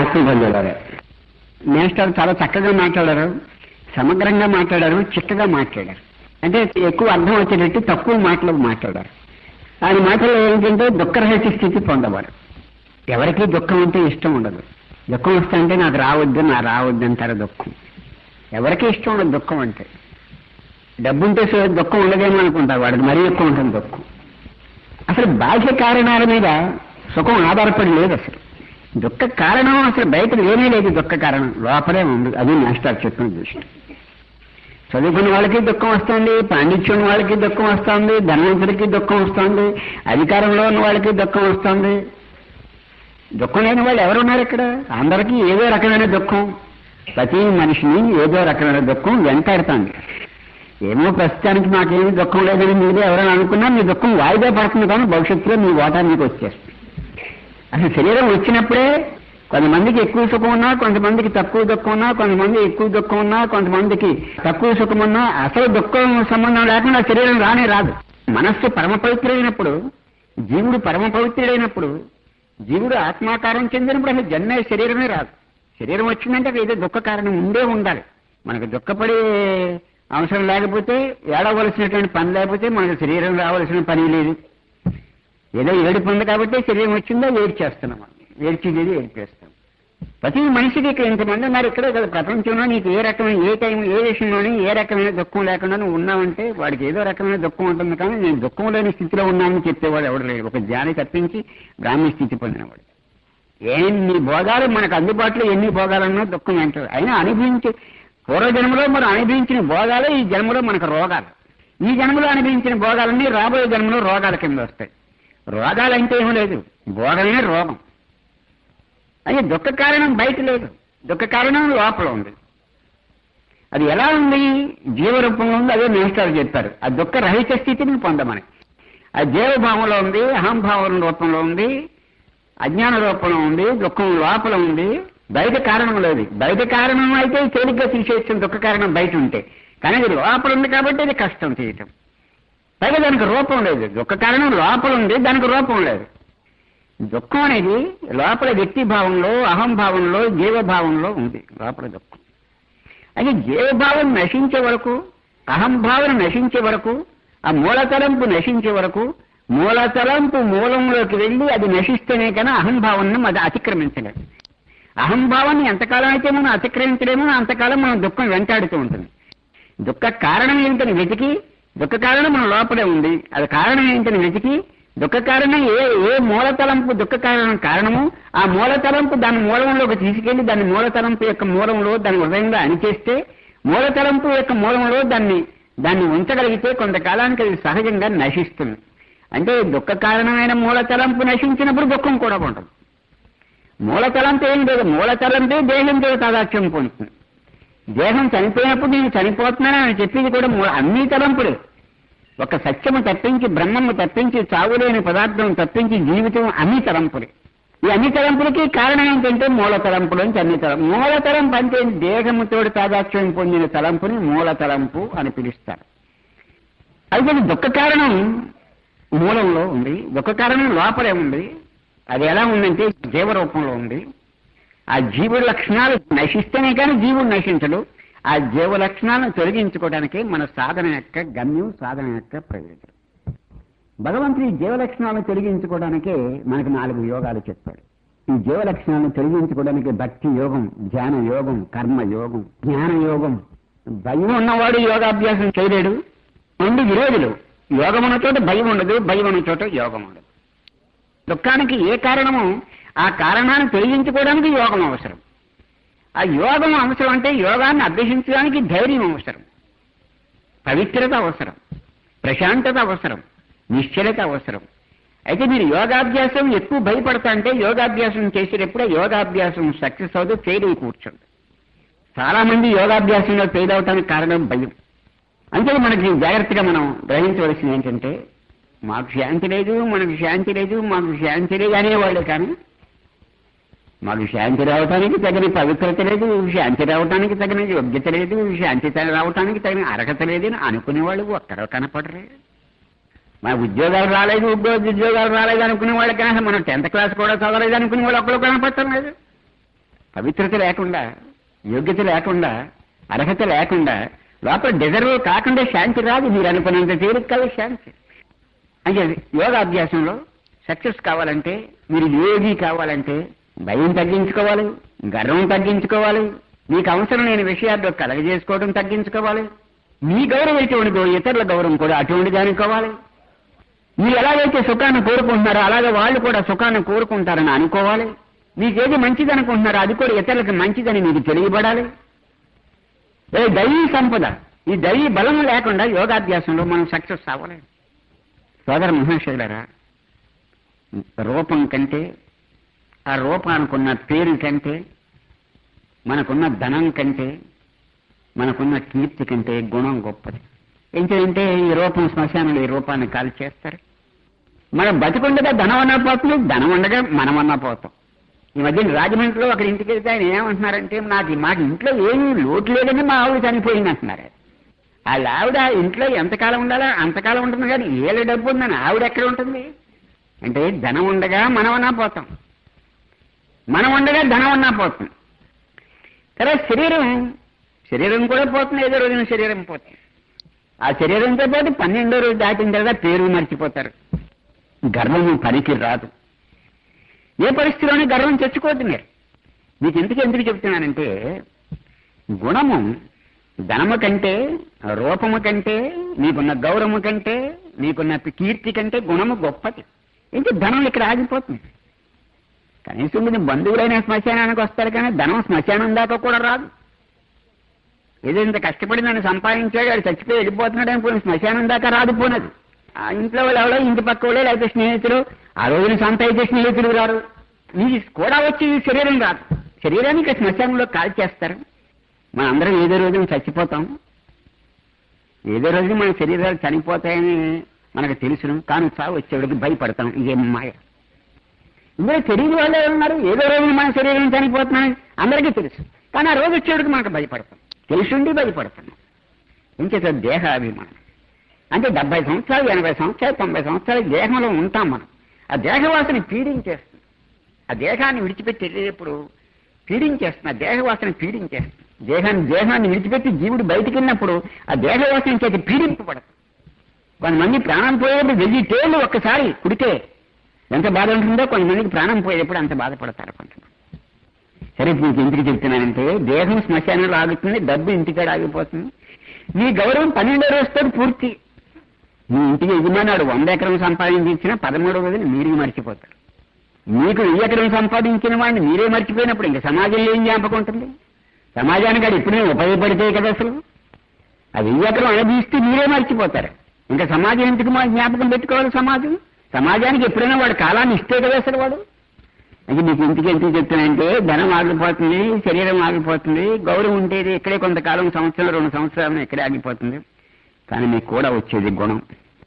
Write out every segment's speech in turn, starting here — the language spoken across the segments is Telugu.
ఆత్మబంధువులారా మేస్టర్ చాలా చక్కగా మాట్లాడారు సమగ్రంగా మాట్లాడారు చిక్కగా మాట్లాడారు అంటే ఎక్కువ అర్థం వచ్చేటట్టు తక్కువ మాటలు మాట్లాడారు ఆయన మాటల్లో ఏంటంటే దుఃఖరహిత స్థితి పొందవారు ఎవరికి దుఃఖం అంటే ఇష్టం ఉండదు దుఃఖం వస్తే అంటే నాకు రావద్దు నా రావద్దు అంటారు దుఃఖం ఎవరికి ఇష్టం ఉండదు దుఃఖం అంటే డబ్బుంటే సో దుఃఖం ఉండదేమో అనుకుంటారు వాడికి మరీ ఎక్కువ ఉంటుంది దుఃఖం అసలు బాహ్య కారణాల మీద సుఖం ఆధారపడి లేదు అసలు దుఃఖ కారణం అసలు బయట లేనే లేదు దుఃఖ కారణం లోపలే ఉంది అది మాస్టర్ చెప్పిన దృష్టి చదువుకున్న వాళ్ళకి దుఃఖం వస్తుంది పాండిత్యం ఉన్న వాళ్ళకి దుఃఖం వస్తుంది ధనవంతుడికి దుఃఖం వస్తుంది అధికారంలో ఉన్న వాళ్ళకి దుఃఖం వస్తుంది దుఃఖం లేని వాళ్ళు ఎవరున్నారు ఇక్కడ అందరికీ ఏదో రకమైన దుఃఖం ప్రతి మనిషిని ఏదో రకమైన దుఃఖం వెంటాడుతుంది ఏమో ప్రస్తుతానికి నాకేమీ దుఃఖం లేదని మీరు ఎవరైనా అనుకున్నా మీ దుఃఖం వాయిదా పడుతుంది కానీ భవిష్యత్తులో మీ ఓటా మీకు వచ్చేస్తుంది అసలు శరీరం వచ్చినప్పుడే కొంతమందికి ఎక్కువ సుఖం ఉన్నా కొంతమందికి తక్కువ దుఃఖం ఉన్నా కొంతమంది ఎక్కువ దుఃఖం ఉన్నా కొంతమందికి తక్కువ సుఖం ఉన్నా అసలు దుఃఖం సంబంధం లేకుండా శరీరం రానే రాదు మనస్సు పరమ పవిత్రుడైనప్పుడు జీవుడు పరమ పవిత్రుడైనప్పుడు జీవుడు ఆత్మాకారం చెందినప్పుడు అసలు జన్మే శరీరమే రాదు శరీరం వచ్చిందంటే అక్కడ ఏదో దుఃఖ కారణం ఉండే ఉండాలి మనకు దుఃఖపడే అవసరం లేకపోతే ఏడవలసినటువంటి పని లేకపోతే మనకు శరీరం రావాల్సిన పని లేదు ఏదో ఏడుపు ఉంది కాబట్టి శరీరం వచ్చిందో ఏడు చేస్తున్నాం ఏడ్చేది ఏడిపేస్తాం ప్రతి మనిషికి ఇక్కడ ఇంతమంది ఉన్నారు ఇక్కడే కదా ప్రపంచంలో నీకు ఏ రకమైన ఏ టైం ఏ విషయంలోని ఏ రకమైన దుఃఖం లేకుండా నువ్వు ఉన్నావంటే వాడికి ఏదో రకమైన దుఃఖం ఉంటుంది కానీ నేను దుఃఖం లేని స్థితిలో ఉన్నానని చెప్పేవాడు ఎవడు లేడు ఒక జ్ఞాని తప్పించి బ్రాహ్మణ స్థితి పొందినవాడు ఎన్ని భోగాలు మనకు అందుబాటులో ఎన్ని భోగాలున్నా దుఃఖం వెంటాడు అయినా అనుభవించి పూర్వజన్మలో మనం అనుభవించిన భోగాలే ఈ జన్మలో మనకు రోగాలు ఈ జన్మలో అనుభవించిన భోగాలన్నీ రాబోయే జన్మలో రోగాల కింద వస్తాయి రోగాలంటే ఏమీ లేదు భోగమే రోగం అది దుఃఖ కారణం బయట లేదు దుఃఖ కారణం లోపల ఉంది అది ఎలా ఉంది జీవరూపంలో ఉంది అదే మేస్టారు చెప్పారు ఆ దుఃఖ రహిత స్థితిని పొందమని ఆ జీవభావంలో ఉంది అహంభావం రూపంలో ఉంది అజ్ఞాన రూపంలో ఉంది దుఃఖం లోపల ఉంది బయట కారణం లేదు బయట కారణం అయితే తేలిగ్గా తీసేసిన దుఃఖ కారణం బయట ఉంటే కానీ అది లోపల ఉంది కాబట్టి అది కష్టం చేయటం పైగా దానికి రూపం లేదు దుఃఖ కారణం లోపల ఉంది దానికి రూపం లేదు దుఃఖం అనేది లోపల వ్యక్తి భావంలో అహంభావంలో జీవభావంలో ఉంది లోపల దుఃఖం అది జీవభావం నశించే వరకు అహంభావన నశించే వరకు ఆ మూలతలంపు నశించే వరకు మూలతలంపు మూలంలోకి వెళ్ళి అది నశిస్తేనే కానీ అహంభావాన్ని అది అతిక్రమించలేదు అహంభావాన్ని ఎంతకాలం అయితే మనం అతిక్రమించలేమో అంతకాలం మనం దుఃఖం వెంటాడుతూ ఉంటుంది దుఃఖ కారణం ఏమిటని వెతికి దుఃఖ కారణం మన లోపలే ఉంది అది కారణం ఏంటని వెతికి దుఃఖ కారణం ఏ ఏ మూలతలంపు దుఃఖ కారణం కారణము ఆ మూలతలంపు దాని మూలంలోకి తీసుకెళ్లి దాని మూలతలంపు యొక్క మూలంలో దాని హృదయంగా అణిచేస్తే మూలతలంపు యొక్క మూలంలో దాన్ని దాన్ని ఉంచగలిగితే కొంతకాలానికి అది సహజంగా నశిస్తుంది అంటే దుఃఖ కారణమైన మూలతలంపు నశించినప్పుడు దుఃఖం కూడా ఉంటుంది మూలతలంపు ఏం లేదు మూలతలంపే దేహంతో తాదాత్యం పొందుతుంది దేహం చనిపోయినప్పుడు నేను చనిపోతున్నానని చెప్పింది కూడా మూల అన్ని తలంపులే ఒక సత్యము తప్పించి బ్రహ్మము తప్పించి చావులేని పదార్థం తప్పించి జీవితం అన్ని తలంపులే ఈ అన్ని తలంపులకి కారణం ఏంటంటే మూల తలంపులు నుంచి అన్ని తలం మూల తలంపు అంటే దేహముతోటి తాదాత్యం పొందిన తలంపుని మూల తలంపు అని పిలుస్తారు అయితే దుఃఖ కారణం మూలంలో ఉంది దుఃఖ కారణం లోపలే ఉంది అది ఎలా ఉందంటే జీవరూపంలో ఉంది ఆ జీవుడి లక్షణాలు నశిస్తేనే కానీ జీవుడు నశించడు ఆ జీవ లక్షణాలను తొలగించుకోవడానికి మన సాధన యొక్క గమ్యం సాధన యొక్క ప్రయోజనం భగవంతుడు ఈ జీవ లక్షణాలను తొలగించుకోవడానికే మనకు నాలుగు యోగాలు చెప్పాడు ఈ జీవ లక్షణాలను తొలగించుకోవడానికి భక్తి యోగం ధ్యాన యోగం కర్మ యోగం జ్ఞాన యోగం భయం ఉన్నవాడు యోగాభ్యాసం చేయలేడు రెండు విరోధులు యోగం ఉన్న చోట భయం ఉండదు భయం ఉన్న చోట యోగం ఉండదు దుఃఖానికి ఏ కారణమో ఆ కారణాన్ని తొలగించుకోవడానికి యోగం అవసరం ఆ యోగం అవసరం అంటే యోగాన్ని అభ్యసించడానికి ధైర్యం అవసరం పవిత్రత అవసరం ప్రశాంతత అవసరం నిశ్చలత అవసరం అయితే మీరు యోగాభ్యాసం ఎక్కువ భయపడతా అంటే యోగాభ్యాసం చేసేటప్పుడే యోగాభ్యాసం సక్సెస్ అవుతూ ఫెయిల్ అయి కూర్చోండి చాలా మంది యోగాభ్యాసంలో ఫెయిల్ అవటానికి కారణం భయం అంటే మనకి జాగ్రత్తగా మనం గ్రహించవలసింది ఏంటంటే మాకు శాంతి లేదు మనకు శాంతి లేదు మాకు శాంతి లేదు అనేవాళ్ళు కానీ మాకు శాంతి రావటానికి తగిన పవిత్రత లేదు శాంతి రావటానికి తగిన యోగ్యత లేదు శాంతి రావటానికి తగిన అర్హత లేదని అనుకునేవాళ్ళు ఒక్కరో కనపడరే మన ఉద్యోగాలు రాలేదు ఉద్యోగ ఉద్యోగాలు రాలేదు అనుకునే వాళ్ళు కానీ మనం టెన్త్ క్లాస్ కూడా చదవలేదు అనుకునే వాళ్ళు ఒక్కరు కనపడటం లేదు పవిత్రత లేకుండా యోగ్యత లేకుండా అర్హత లేకుండా లోపల డిజర్వ్ కాకుండా శాంతి రాదు మీరు అనుకున్నంత తేలిక కాదు శాంతి అంటే యోగాభ్యాసంలో సక్సెస్ కావాలంటే మీరు యోగి కావాలంటే భయం తగ్గించుకోవాలి గర్వం తగ్గించుకోవాలి మీకు అవసరం లేని విషయాల్లో కలగజేసుకోవడం తగ్గించుకోవాలి మీ గౌరవం ఎటువంటిదో ఇతరుల గౌరవం కూడా అటువంటిది అనుకోవాలి మీరు ఎలాగైతే సుఖాన్ని కోరుకుంటున్నారో అలాగే వాళ్ళు కూడా సుఖాన్ని కోరుకుంటారని అనుకోవాలి మీకేది మంచిది అనుకుంటున్నారో అది కూడా ఇతరులకు మంచిదని మీకు తెలియబడాలి ఏ దైవీ సంపద ఈ దైవీ బలం లేకుండా యోగాభ్యాసంలో మనం సక్సెస్ అవ్వలేం సోదర మహాశయులరా రూపం కంటే ఆ రూపానికున్న పేరు కంటే మనకున్న ధనం కంటే మనకున్న కీర్తి కంటే గుణం గొప్పది ఏంటంటే ఈ రూపం శ్మశానంలో ఈ రూపాన్ని కాల్ చేస్తారు మనం బతికుండగా ధనం అన్నా పోతుంది ధనం ఉండగా మనం అన్నా పోతాం ఈ మధ్య రాజమండ్రిలో అక్కడ ఇంటికి వెళ్తే ఆయన ఏమంటున్నారంటే నాకు మాకు ఇంట్లో ఏమీ లోటు లేదని మా ఆవిడ చనిపోయింది అంటున్నారు వాళ్ళ ఆవిడ ఇంట్లో ఎంతకాలం ఉండాలో అంతకాలం ఉంటుంది కానీ ఏళ్ళ డబ్బు ఉందని ఆవిడ ఎక్కడ ఉంటుంది అంటే ధనం ఉండగా మనం అన్నా పోతాం మనం ఉండగా ధనం అన్నా పోతుంది తర్వాత శరీరం శరీరం కూడా పోతుంది ఏదో రోజున శరీరం పోతుంది ఆ శరీరంతో పాటు పన్నెండో రోజు దాటిన తర్వాత పేరు మర్చిపోతారు గర్వము పనికి రాదు ఏ పరిస్థితిలోనే గర్వం తెచ్చుకోవద్దు మీరు మీకు ఎందుకు ఎందుకు చెప్తున్నానంటే గుణము ధనము కంటే రూపము కంటే నీకున్న గౌరవము కంటే నీకున్న కీర్తి కంటే గుణము గొప్పది ఏంటి ధనం ఇక్కడ ఆగిపోతుంది కనీసం మీరు బంధువులైన శ్మశానానికి వస్తారు కానీ ధనం శ్మశానం దాకా కూడా రాదు ఏదో ఇంత కష్టపడి నన్ను సంపాదించాడు వాడు చచ్చిపోయి వెళ్ళిపోతున్నాడు అనుకుని శ్మశానం దాకా రాదుపోనది ఆ ఇంట్లో వాళ్ళు ఎవరో ఇంటి పక్క వాళ్ళు లేకపోతే స్నేహితులు ఆ రోజున సంపాదించే స్నేహితులు రారు నీకు కూడా వచ్చి ఈ శరీరం రాదు శరీరాన్ని ఇక శ్మశానంలో కాల్ చేస్తారు మన అందరం ఏదో రోజున చచ్చిపోతాం ఏదో రోజున మన శరీరాలు చనిపోతాయని మనకు తెలుసును కానీ చావు వచ్చేవాడికి భయపడతాం ఇదేం మాయ ఇందులో తెలియని వాళ్ళే ఉన్నారు ఏదో రోజున మన శరీరం చనిపోతున్నాయని అందరికీ తెలుసు కానీ ఆ రోజు వచ్చేవాడికి మనకు భయపడతాం తెలుసుండి భయపడుతున్నాం ఇంకేత దేహాభిమానం అంటే డెబ్బై సంవత్సరాలు ఎనభై సంవత్సరాలు తొంభై సంవత్సరాలు దేహంలో ఉంటాం మనం ఆ దేహవాసన పీడించేస్తుంది ఆ దేహాన్ని విడిచిపెట్టి వెళ్ళేటప్పుడు పీడించేస్తుంది ఆ దేహవాసన పీడించేస్తుంది దేహాన్ని దేహాన్ని విడిచిపెట్టి జీవుడు బయటికి వెళ్ళినప్పుడు ఆ దేహవాసన చేతి పీడింపబడదు కొంతమంది ప్రాణం పోయేటప్పుడు వెయ్యి తేళ్లు ఒక్కసారి కుడితే ఎంత బాధ ఉంటుందో కొంతమందికి ప్రాణం పోయేటప్పుడు అంత బాధపడతారు కొంతమంది సరే మీకు ఎందుకు చెప్తున్నానంటే దేహం శ్మశానంలో ఆగుతుంది డబ్బు ఇంటికాడ ఆగిపోతుంది నీ గౌరవం పన్నెండో రోజుతో పూర్తి మీ ఇంటికి యజమానాడు వంద ఎకరం సంపాదించిన పదమూడవ రోజున మీరు మర్చిపోతారు మీకు వెయ్యి ఎకరం సంపాదించిన వాడిని మీరే మర్చిపోయినప్పుడు ఇంకా సమాజంలో ఏం జ్ఞాపకం ఉంటుంది సమాజానికి అది ఎప్పుడైనా ఉపయోగపడితే కదా అసలు ఆ వెయ్యి ఎకరం అనుభవిస్తే మీరే మర్చిపోతారు ఇంకా సమాజం ఎందుకు మా జ్ఞాపకం పెట్టుకోవాలి సమాజం సమాజానికి ఎప్పుడైనా వాడు కాలాన్ని ఇస్తే కదా అసలు వాడు అది మీకు ఇంటికి ఎందుకు చెప్తానంటే ధనం ఆగిపోతుంది శరీరం ఆగిపోతుంది గౌరవం ఉండేది ఇక్కడే కొంతకాలం సంవత్సరం రెండు సంవత్సరాలు ఇక్కడే ఆగిపోతుంది కానీ మీకు కూడా వచ్చేది గుణం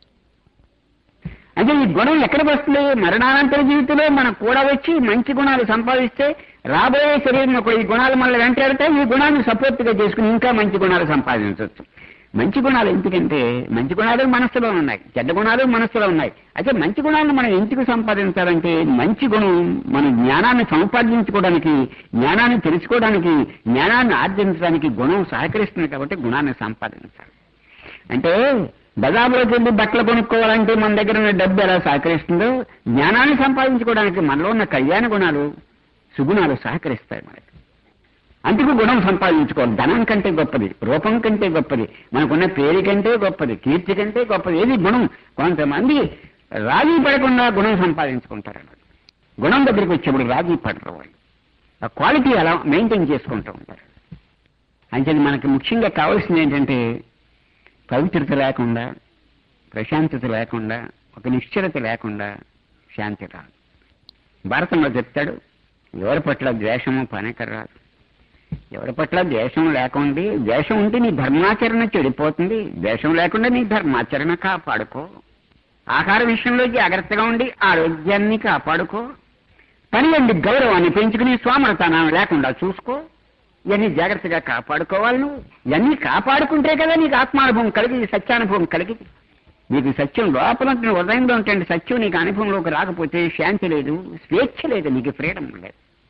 అంటే ఈ గుణం ఎక్కడికి వస్తుంది మరణానంతర జీవితంలో మనకు కూడా వచ్చి మంచి గుణాలు సంపాదిస్తే రాబోయే శరీరం ఒక ఈ గుణాలు మళ్ళీ వెంటాడితే ఈ గుణాన్ని సపోర్ట్గా చేసుకుని ఇంకా మంచి గుణాలు సంపాదించవచ్చు మంచి గుణాలు ఎందుకంటే మంచి గుణాలు మనస్సులో ఉన్నాయి చెడ్డ గుణాలు మనస్సులో ఉన్నాయి అయితే మంచి గుణాలను మనం ఎందుకు సంపాదించాలంటే మంచి గుణం మన జ్ఞానాన్ని సంపాదించుకోవడానికి జ్ఞానాన్ని తెలుసుకోవడానికి జ్ఞానాన్ని ఆర్జించడానికి గుణం సహకరిస్తుంది కాబట్టి గుణాన్ని సంపాదించాలి అంటే బజార్లోకి వెళ్ళి బట్టలు కొనుక్కోవాలంటే మన దగ్గర ఉన్న డబ్బు ఎలా సహకరిస్తుందో జ్ఞానాన్ని సంపాదించుకోవడానికి మనలో ఉన్న కళ్యాణ గుణాలు సుగుణాలు సహకరిస్తాయి మనకి అందుకు గుణం సంపాదించుకోవాలి ధనం కంటే గొప్పది రూపం కంటే గొప్పది మనకున్న పేరు కంటే గొప్పది కీర్తి కంటే గొప్పది ఏది గుణం కొంతమంది రాజీ పడకుండా గుణం సంపాదించుకుంటారు అన్నమాట. గుణం దగ్గరికి వచ్చేప్పుడు రాజీ పడరు వాళ్ళు ఆ క్వాలిటీ అలా మెయింటైన్ చేసుకుంటూ ఉంటారు అంటే మనకి ముఖ్యంగా కావాల్సింది ఏంటంటే పవిత్రత లేకుండా ప్రశాంతత లేకుండా ఒక నిశ్చలత లేకుండా శాంతి రాదు భారతంలో చెప్తాడు ఎవరి పట్ల ద్వేషము పనికర రాదు ఎవరి పట్ల ద్వేషం లేకుండా ద్వేషం ఉంటే నీ ధర్మాచరణ చెడిపోతుంది ద్వేషం లేకుండా నీ ధర్మాచరణ కాపాడుకో ఆహార విషయంలో జాగ్రత్తగా ఉండి ఆరోగ్యాన్ని కాపాడుకో పని అండి గౌరవాన్ని పెంచుకుని స్వామర్థానం లేకుండా చూసుకో ఇవన్నీ జాగ్రత్తగా కాపాడుకోవాలి నువ్వు ఇవన్నీ కాపాడుకుంటే కదా నీకు ఆత్మానుభవం కలిగి సత్యానుభవం కలిగి నీకు సత్యం లోపల ఉంటున్న హృదయంలో ఉంటుంది సత్యం నీకు అనుభవంలోకి రాకపోతే శాంతి లేదు స్వేచ్ఛ లేదు నీకు ఫ్రీడమ్ లేదు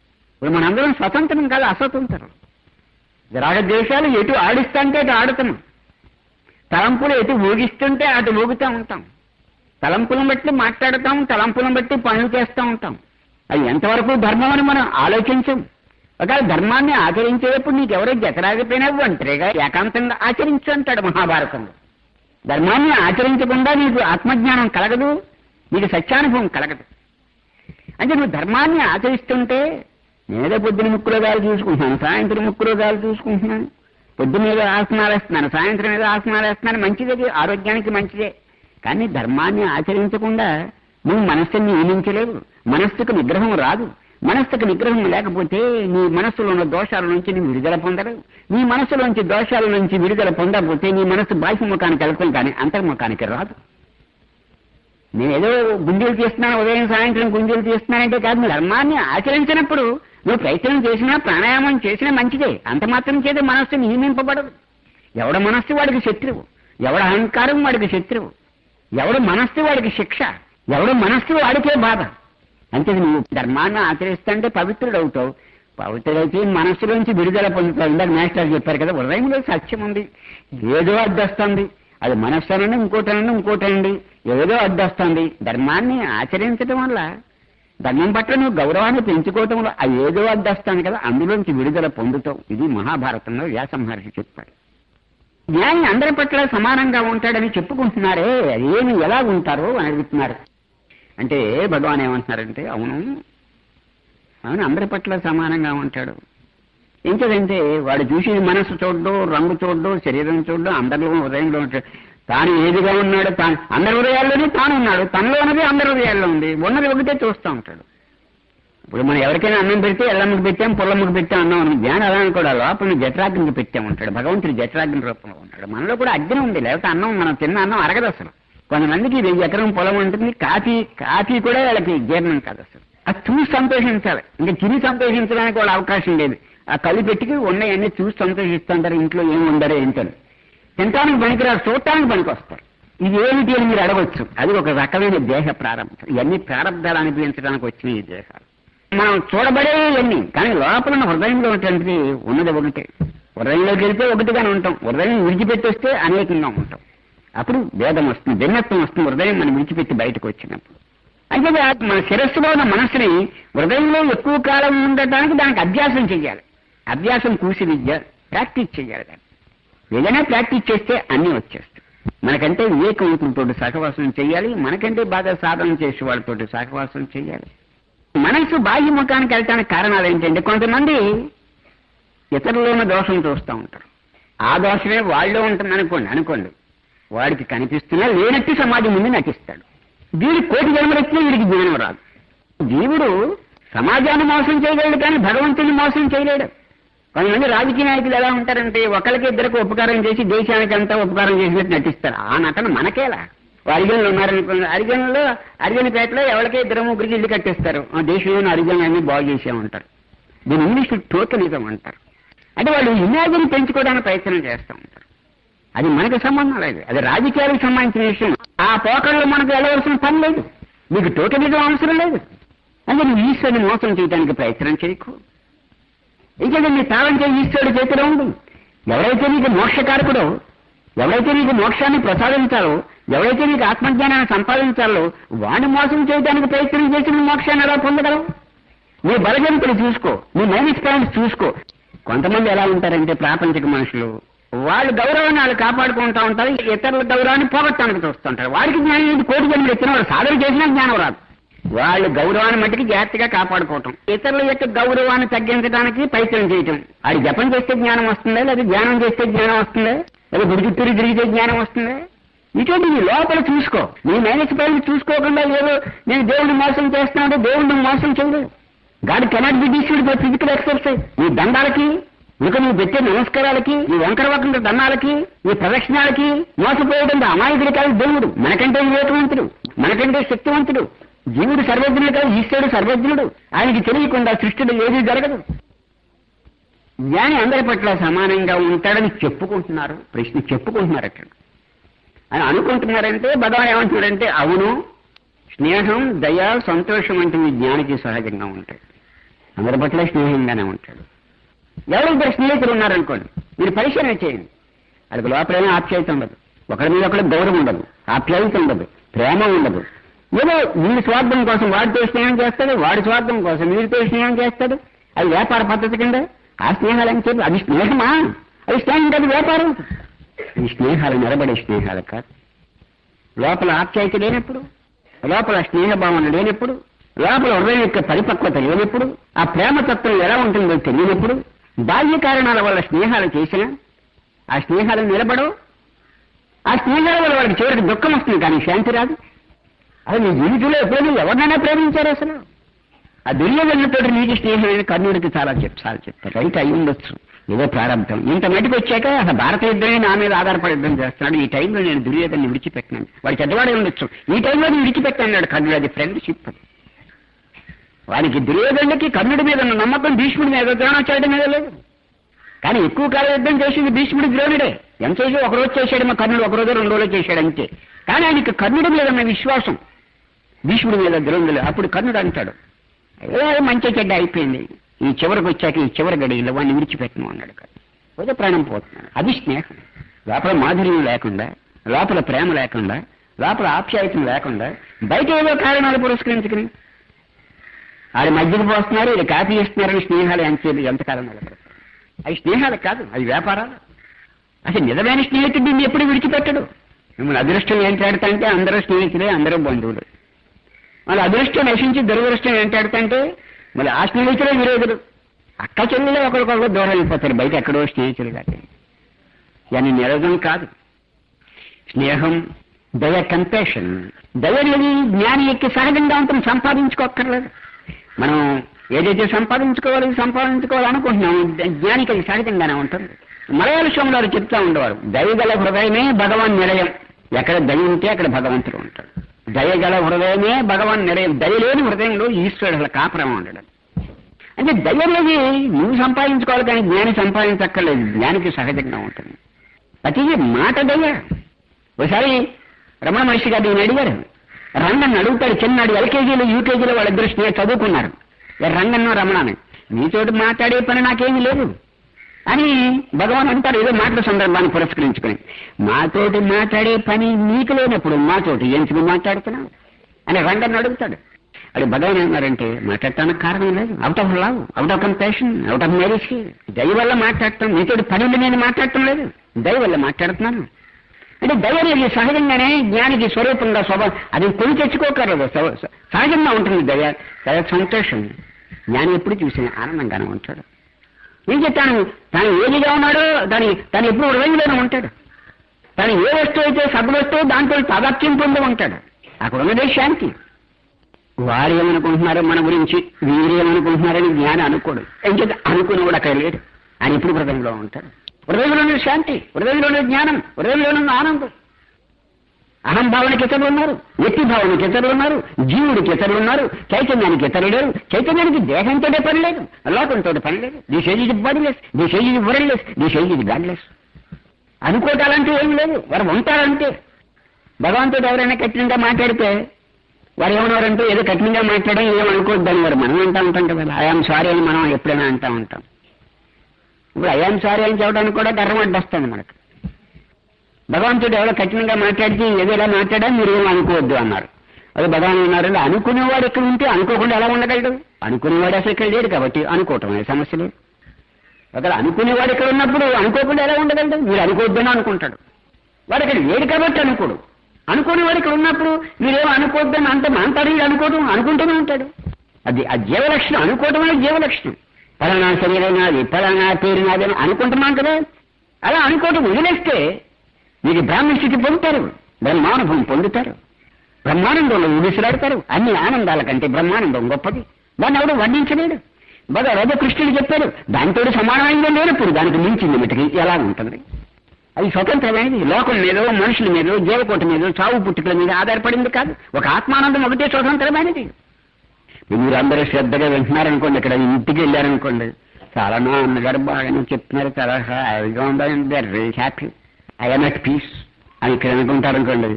ఇప్పుడు మనందరం స్వతంత్రం కాదు అస్వతంత్రం రాగద్వేషాలు ఎటు ఆడిస్తుంటే అటు ఆడుతున్నాం తలంపులు ఎటు ఊగిస్తుంటే అటు ఊగుతూ ఉంటాం తలంపులను బట్టి మాట్లాడతాం తలంపులను బట్టి పనులు చేస్తూ ఉంటాం అది ఎంతవరకు ధర్మం అని మనం ఆలోచించం ఒకవేళ ధర్మాన్ని ఆచరించేటప్పుడు నీకు ఎవరో జతరాగిపోయినా ఒంటరిగా ఏకాంతంగా ఆచరించు అంటాడు మహాభారతంలో ధర్మాన్ని ఆచరించకుండా నీకు ఆత్మజ్ఞానం కలగదు నీకు సత్యానుభవం కలగదు అంటే నువ్వు ధర్మాన్ని ఆచరిస్తుంటే నేనే పొద్దున ముక్కులో గాలి చూసుకుంటున్నాను సాయంత్రం ముక్కులో గాలి చూసుకుంటున్నాను పొద్దున్న మీద ఆసనాలు వేస్తున్నాను సాయంత్రం మీద ఆసనాలు వేస్తున్నాను మంచిది ఆరోగ్యానికి మంచిదే కానీ ధర్మాన్ని ఆచరించకుండా నువ్వు మనస్సుని నియమించలేవు మనస్సుకు నిగ్రహం రాదు మనస్సుకు నిగ్రహం లేకపోతే నీ మనస్సులో ఉన్న దోషాల నుంచి నువ్వు విడుదల పొందలేవు నీ మనస్సులోంచి దోషాల నుంచి విడుదల పొందకపోతే నీ మనస్సు బాహ్యముఖానికి వెళ్తాం కానీ అంతర్ముఖానికి రాదు నేను ఏదో గుండెలు తీస్తున్నాను ఉదయం సాయంత్రం గుండెలు తీస్తున్నానంటే కాదు నువ్వు ధర్మాన్ని ఆచరించినప్పుడు నువ్వు ప్రయత్నం చేసినా ప్రాణాయామం చేసినా మంచిదే అంత మాత్రం చేత మనస్సు నియమింపబడదు ఎవడ మనస్సు వాడికి శత్రువు ఎవడ అహంకారం వాడికి శత్రువు ఎవడు మనస్సు వాడికి శిక్ష ఎవడు మనస్సు వాడికే బాధ అంటే నువ్వు ధర్మాన్ని ఆచరిస్తుంటే పవిత్రుడు అవుతావు పవిత్రుడైతే మనస్సులోంచి విడుదల పొందుతావు ఇందాక మాస్టర్ చెప్పారు కదా హృదయంలో సత్యం ఉంది ఏదో అడ్డొస్తుంది అది మనస్సు అనండి ఇంకోటనండి ఇంకోటనండి ఏదో అడ్డొస్తుంది ధర్మాన్ని ఆచరించడం వల్ల ధర్మం పట్ల నువ్వు గౌరవాన్ని పెంచుకోవటం వల్ల అది ఏదో అడ్డొస్తాను కదా అందులోంచి విడుదల పొందుతావు ఇది మహాభారతంలో వ్యాస మహర్షి చెప్పాడు జ్ఞాని అందరి పట్ల సమానంగా ఉంటాడని చెప్పుకుంటున్నారే అది ఏమి ఎలా ఉంటారో అని అడుగుతున్నారు అంటే భగవాన్ ఏమంటున్నారంటే అవును అవును అందరి పట్ల సమానంగా ఉంటాడు ఇంకేదంటే వాడు చూసి మనసు చూడడం రంగు చూడడం శరీరం చూడడం అందరిలో హృదయంలో ఉంటాడు తాను ఏదిగా ఉన్నాడు తాను అందరి హృదయాల్లోనే తాను ఉన్నాడు తనలో ఉన్నది అందరి హృదయాల్లో ఉంది ఉన్నది ఒకటే చూస్తూ ఉంటాడు ఇప్పుడు మనం ఎవరికైనా అన్నం పెడితే ఎల్లమ్మకి పెట్టాం పుల్లమ్మకి పెట్టాం అన్నాం అనుకో జ్ఞానం అలా కూడా లోపల జఠరాగ్నికి పెట్టాం ఉంటాడు భగవంతుడు జఠరాగ్ని రూపంలో ఉంటాడు మనలో కూడా అగ్ని ఉంది లేకపోతే అన్నం మనం తిన్న అన్నం అరగదు అసలు కొంతమందికి వెయ్యి ఎకరం పొలం ఉంటుంది కాఫీ కాఫీ కూడా వాళ్ళకి జీర్ణం కాదు అసలు అది చూసి సంతోషించాలి ఇంకా తిని సంతోషించడానికి వాళ్ళ అవకాశం లేదు ఆ కళ్ళు పెట్టుకుని ఉన్నాయన్నీ చూసి సంతోషిస్తుంటారు ఇంట్లో ఏమి ఉండరో ఏంటని తినటానికి పనికిరారు చూడటానికి పనికి వస్తారు ఇది ఏమిటి అని మీరు అడగొచ్చు అది ఒక రకమైన దేహ ప్రారంభం ఇవన్నీ ప్రారంభాలు అనిపించడానికి వచ్చిన ఈ దేహాలు మనం చూడబడే ఇవన్నీ కానీ లోపల ఉన్న హృదయంలో ఉన్నటువంటిది ఉన్నది ఒకటే హృదయంలోకి వెళ్తే ఒకటిగానే ఉంటాం హృదయం విడిచిపెట్టి వస్తే అనేకంగా ఉంటాం అప్పుడు భేదం వస్తుంది భిన్నత్వం వస్తుంది హృదయం మనం విడిచిపెట్టి బయటకు వచ్చినప్పుడు అయితే మన శిరస్సులో ఉన్న మనసుని హృదయంలో ఎక్కువ కాలం ఉండటానికి దానికి అభ్యాసం చేయాలి అభ్యాసం కూసి విద్య ప్రాక్టీస్ చేయాలి దాన్ని ఏదైనా ప్రాక్టీస్ చేస్తే అన్నీ వచ్చేస్తాయి మనకంటే వివేకవంతులతో సహవాసం చేయాలి మనకంటే బాగా సాధన చేసే వాళ్ళతో సహవాసం చేయాలి మనసు బాహ్యముఖానికి వెళ్ళటానికి కారణాలు ఏంటంటే కొంతమంది ఇతరుల్లో ఉన్న దోషం చూస్తూ ఉంటారు ఆ దోషమే వాళ్ళలో ఉంటుంది అనుకోండి అనుకోండి వాడికి కనిపిస్తున్నా లేనట్టు సమాజం ముందు నటిస్తాడు వీడి కోటి జన్మలెత్తినా వీడికి జ్ఞానం రాదు జీవుడు సమాజాన్ని మోసం చేయగలడు కానీ భగవంతుని మోసం చేయలేడు కొంతమంది రాజకీయ నాయకులు ఎలా ఉంటారంటే ఒకరికి ఇద్దరికి ఉపకారం చేసి దేశానికి అంతా ఉపకారం చేసినట్టు నటిస్తారు ఆ నటన మనకేలా అరిజనులు ఉన్నారనుకోండి అరిజనుల్లో అరిజనపేటలో ఎవరికే ఇద్దరు ముగ్గురికి ఇల్లు కట్టేస్తారు ఆ దేశంలోని అరిజనులన్నీ బాగు చేసామంటారు దీని ఇంగ్లీష్ టోకనిజం అంటారు అంటే వాళ్ళు ఇమాజిన్ పెంచుకోవడానికి ప్రయత్నం చేస్తూ ఉంటారు అది మనకు సంబంధం లేదు అది రాజకీయాలకు సంబంధించిన విషయం ఆ పోకళ్ళు మనకు వెళ్ళవలసిన పని లేదు మీకు టోకనిజం అవసరం లేదు అంటే నువ్వు ఈశ్వరుని మోసం చేయడానికి ప్రయత్నం చేయకు ఇంకేదో నీ తాళం చేయి ఈశ్వరుడు చేతిలో ఉంది ఎవరైతే నీకు మోక్షకారకుడో ఎవరైతే నీకు మోక్షాన్ని ప్రసాదించాలో ఎవరైతే నీకు ఆత్మజ్ఞానాన్ని సంపాదించాలో వాడిని మోసం చేయడానికి ప్రయత్నం చేసి నువ్వు మోక్షాన్ని ఎలా పొందగలవు నీ బలగంతులు చూసుకో నీ మైనస్ పాయింట్స్ చూసుకో కొంతమంది ఎలా ఉంటారంటే ప్రాపంచిక మనుషులు వాళ్ళు గౌరవాన్ని వాళ్ళు కాపాడుకుంటూ ఉంటారు ఇతరుల గౌరవాన్ని పోగొట్టడానికి చూస్తుంటారు వాడికి జ్ఞానం ఏంటి కోటి జన్మలు ఎత్తిన వాడు సాధన చేసినా జ్ఞానం రాదు వాళ్ళు గౌరవాన్ని మట్టికి జాగ్రత్తగా కాపాడుకోవటం ఇతరుల యొక్క గౌరవాన్ని తగ్గించడానికి ప్రయత్నం చేయటం అది జపం చేస్తే జ్ఞానం వస్తుందా లేదా ధ్యానం చేస్తే జ్ఞానం వస్తుందా లేదా గుడి చుట్టూరు తిరిగితే జ్ఞానం వస్తుందా ఇటువంటి నీ లోపల చూసుకో నీ మైనస్ పాయింట్ చూసుకోకుండా ఏదో నేను దేవుడిని మోసం చేస్తున్నాడు దేవుడిని మోసం చేయలేదు God cannot be deceived by physical exercise నీ దండాలకి ఇక నువ్వు పెట్టే నమస్కారాలకి నీ వంకర వంకర దండాలకి నీ ప్రదక్షిణాలకి మోసపోయడం అమాయకుడు కాదు దేవుడు మనకంటే వివేకవంతుడు మనకంటే శక్తివంతుడు జీవుడు సర్వజ్ఞుడు కాదు ఈశ్వరుడు సర్వజ్ఞుడు ఆయనకి తెలియకుండా సృష్టిలో ఏది జరగదు జ్ఞాని అందరి పట్ల సమానంగా ఉంటాడని చెప్పుకుంటున్నారు ప్రశ్న చెప్పుకుంటున్నారు అక్కడ అని అనుకుంటున్నారంటే భగవాన్ ఏమంటున్నాడంటే అవును స్నేహం దయ సంతోషం వంటివి జ్ఞానికి సహజంగా ఉంటాయి అందరి పట్ల స్నేహంగానే ఉంటాడు ఎవరు ఇద్దరు స్నేహితులు ఉన్నారనుకోండి మీరు పరిశీలన చేయండి వాళ్ళకి లోపలైనా ఆప్యాయత ఉండదు ఒకరి మీద ఒకరికి గౌరవం ఉండదు ఆప్యాయత ఉండదు ప్రేమ ఉండదు ఏదో వీడి స్వార్థం కోసం వాడితో స్నేహం చేస్తాడు వాడి స్వార్థం కోసం వీడితో స్నేహం చేస్తాడు అది వ్యాపార పద్ధతి కింద ఆ స్నేహాలు అని చెప్పి అది స్నేహమా అది స్నేహం కాదు వ్యాపారం ఈ స్నేహాలు నిలబడే స్నేహాలు కాదు లోపల ఆప్యాయత లేనప్పుడు లోపల స్నేహభావన లేనప్పుడు లోపల హృదయం యొక్క పరిపక్వత లేనప్పుడు ఆ ప్రేమతత్వం ఎలా ఉంటుందో తెలియనప్పుడు బాల్య కారణాల వల్ల స్నేహాలు చేసినా ఆ స్నేహాలు నిలబడవు ఆ స్నేహాల వల్ల వాళ్ళకి చివరికి దుఃఖం వస్తుంది కానీ శాంతి రాదు అది నీ జీవితంలో ఎప్పుడైనా ఎవరినైనా ప్రేమించారు అసలు ఆ దుర్యోధనుతో నీకు స్నేహమైన కర్ణుడికి చాలా చెప్ చాలా చెప్తారు రైట్ అయి ఉండొచ్చు ఏదో ప్రారంభం ఇంత మటుకు వచ్చాక అసలు భారత యుద్ధమే నా మీద ఆధారపడి యుద్ధం చేస్తున్నాడు ఈ టైంలో నేను దుర్యోధన్ని విడిచిపెట్టినాను వాడు చెడ్డవాడే ఉండొచ్చు ఈ టైంలో నేను విడిచిపెట్టాడు కర్ణుడు అది ఫ్రెండ్షిప్ అది వానికి దుర్యోధనుడికి కర్ణుడి మీద ఉన్న నమ్మకం భీష్ముడి మీద ద్రోణాచార్యుడి మీద లేదు కానీ ఎక్కువ కాలం యుద్ధం చేసింది భీష్ముడి ద్రోణుడే ఎంత చేసి ఒక రోజు చేశాడు మా కర్ణుడు ఒక రోజు రెండు రోజులు చేశాడు అంతే కానీ ఆయనకి కర్ణుడి మీద ఉన్న విశ్వాసం భీష్ముడి మీద ద్రోణుడు అప్పుడు కర్ణుడు అంటాడు ఏ మంచి చెడ్డ అయిపోయింది ఈ చివరికి వచ్చాక ఈ చివరి గడిలో వాడిని విడిచిపెట్టను అన్నాడు పోతే ప్రాణం పోతున్నాడు అది స్నేహం లోపల మాధుర్యం లేకుండా లోపల ప్రేమ లేకుండా లోపల ఆప్యాయతం లేకుండా బయట ఏదో కారణాలు పురస్కరించుకుని ఆడి మధ్యకి పోస్తున్నారు ఇది కాపీ ఇస్తున్నారని స్నేహాలు ఎంత ఎంతకాలం నిలబడతారు అవి స్నేహాలు కాదు అవి వ్యాపారాలు అసలు నిజమైన స్నేహితుడు దీన్ని ఎప్పుడు విడిచిపెట్టడు మిమ్మల్ని అదృష్టం ఏంటాడుతంటే అందరూ స్నేహితులే అందరూ బంధువులు మళ్ళీ అదృష్టం నశించి దురదృష్టం ఏంటాడుతంటే మళ్ళీ ఆ స్నేహితులే విరోధులు అక్క చెల్లెలే ఒకరికొకరు దూరం అయిపోతారు బయట ఎక్కడో స్నేహితులు కాదు ఇవన్నీ నిరోధం కాదు స్నేహం దయ కంపేషన్ దయ అనేది జ్ఞాని యొక్క సహజంగా ఉంటుంది సంపాదించుకోక్కర్లేదు మనం ఏదైతే సంపాదించుకోవాలి సంపాదించుకోవాలి అనుకుంటున్నాం జ్ఞానికి అది సహజంగానే ఉంటుంది మలయాళ స్వాములు చెప్తా ఉండేవారు దయగల హృదయమే భగవాన్ నిలయం ఎక్కడ దయ ఉంటే అక్కడ భగవంతుడు ఉంటాడు దయగల హృదయమే భగవాన్ నిలయం దయ లేని హృదయంలో ఈశ్వరుడు అసలు కాపురం ఉండడం అంటే దయ అనేది నువ్వు సంపాదించుకోవాలి కానీ జ్ఞాని సంపాదించక్కర్లేదు జ్ఞానికి సహజంగా ఉంటుంది ప్రతిదీ మాట దయ ఒకసారి రమణ మహర్షి గారు నేను అడిగారు రంగన్ అడుగుతాడు చిన్నాడు ఎల్కేజీలో యూకేజీలో వాళ్ళిద్దరు స్నేహ చదువుకున్నారు రంగన్నో రమణని మీతోటి మాట్లాడే పని నాకేమీ లేదు అని భగవాన్ అంటారు ఏదో మాటల సందర్భాన్ని పురస్కరించుకుని మాతోటి మాట్లాడే పని నీకు లేనప్పుడు మాతోటి ఎందుకు మాట్లాడుతున్నావు అని రంగన్ అడుగుతాడు అది భగవాన్ ఏమన్నారంటే మాట్లాడటానికి కారణం లేదు out of love out of compassion out of marriage దయ వల్ల మాట్లాడటం నీతోటి పని ఉండి నేను మాట్లాడటం లేదు దయ వల్ల మాట్లాడుతున్నాను అంటే దయ అనేది సహజంగానే జ్ఞానికి స్వరూపంగా స్వభావం అది కొని తెచ్చుకోకర్లేదు స- స- సహజంగా ఉంటుంది దయ దయ సంతోషం జ్ఞాని ఎప్పుడు చూసిన ఆనందంగానే ఉంటాడు ఏం చెప్తాను తాను ఏదిగా ఉన్నాడో దాని తను ఎప్పుడు హృదయంలోనే ఉంటాడు తను ఏ వస్తువు అయితే సద్వస్తువు దాంట్లో తాదాత్యం పొంది ఉంటాడు అక్కడ ఉన్నదే శాంతి వారు ఏమనుకుంటున్నారో మన గురించి వీరు ఏమనుకుంటున్నారని జ్ఞాని అనుకోడు ఇంకేత అనుకునేవాడు అక్కడ లేడు ఆయన ఎప్పుడు హృదయంలో ఉంటాడు హృదయంలోనే శాంతి హృదయంలోనే జ్ఞానం హృదయంలోనే ఆనందం అహం భావనకి ఇతరులు ఉన్నారు వ్యక్తి భావనకి ఇతరులు ఉన్నారు జీవుడికి ఇతరులు ఉన్నారు చైతన్యానికి ఇతరులు లేరు చైతన్యానికి దేహంతో పని లేదు లోకంతో పని లేదు దిస్ ఏజ్ ఇది బాడీలెస్ దిస్ ఏజ్ ఇది వరల్డ్లెస్ దిస్ ఏజ్ ఇది గాడ్లెస్ అనుకోవటాలంటే ఏం లేదు వారు ఉంటారంటే భగవంతుడు ఎవరైనా కఠినంగా మాట్లాడితే వారు ఏమన్నారంటే ఏదో కఠినంగా మాట్లాడడం ఏమనుకోవద్దని వారు మనం అంటా ఉంటాం కదా ఐఆమ్ సారీ అని మనం ఎప్పుడైనా అంటా ఉంటాం ఇప్పుడు ఐఆమ్ సారీ అని చెప్పడానికి కూడా గర్వం అడ్డొస్తుంది మనకు భగవంతుడు ఎవరో కఠినంగా మాట్లాడితే ఏదో ఇలా మాట్లాడా మీరు ఏం అనుకోవద్దు అన్నారు అది భగవాన్ అన్నారు అనుకునేవాడు ఎక్కడ ఉంటే అనుకోకుండా ఎలా ఉండగలడు అనుకునేవాడు అసలు ఇక్కడ లేడు కాబట్టి అనుకోవటం అనే సమస్య లేదు ఒకవేళ అనుకునేవాడు ఇక్కడ ఉన్నప్పుడు అనుకోకుండా ఎలా ఉండగలడు మీరు అనుకోవద్దని అనుకుంటాడు వాడు ఇక్కడ లేడు కాబట్టి అనుకోడు అనుకునేవాడు ఇక్కడ ఉన్నప్పుడు మీరేమో అనుకోవద్దని అంత మాంటాడు వీడు అనుకోవడం అనుకుంటూనే ఉంటాడు అది ఆ జీవలక్షణం అనుకోవడం అనేది జీవలక్షణం పలానా శరీరం నాది పలానా పేరు నాది అని అనుకుంటున్నాం కదా అలా అనుకోవటం వదిలేస్తే మీరు బ్రాహ్మణ స్థితి పొందుతారు బ్రహ్మానుభవం పొందుతారు బ్రహ్మానందంలో ఊడిసిలాడతారు అన్ని ఆనందాల కంటే బ్రహ్మానందం గొప్పది దాన్ని ఎవడు వర్ణించలేడు బాగా రజ కృష్ణుడు చెప్పాడు దానితో సమానమైందే లేనప్పుడు దానికి మించింది మటుకి ఎలా ఉంటుంది అది స్వతంత్రమైనది లోకం మీద మనుషుల మీద జీవకోటి మీద చావు పుట్టుకల మీద ఆధారపడింది కాదు ఒక ఆత్మానందం ఒకటే స్వతంత్రమైనది మీరు అందరూ శ్రద్ధగా వింటున్నారనుకోండి ఇక్కడ ఇంటికి వెళ్ళారనుకోండి చాలా నా అన్నగారు బాగానే చెప్తున్నారు చాలా హాయిగా ఉందండి very happy I'm at peace అని ఇక్కడ అనుకుంటారు అనుకోండి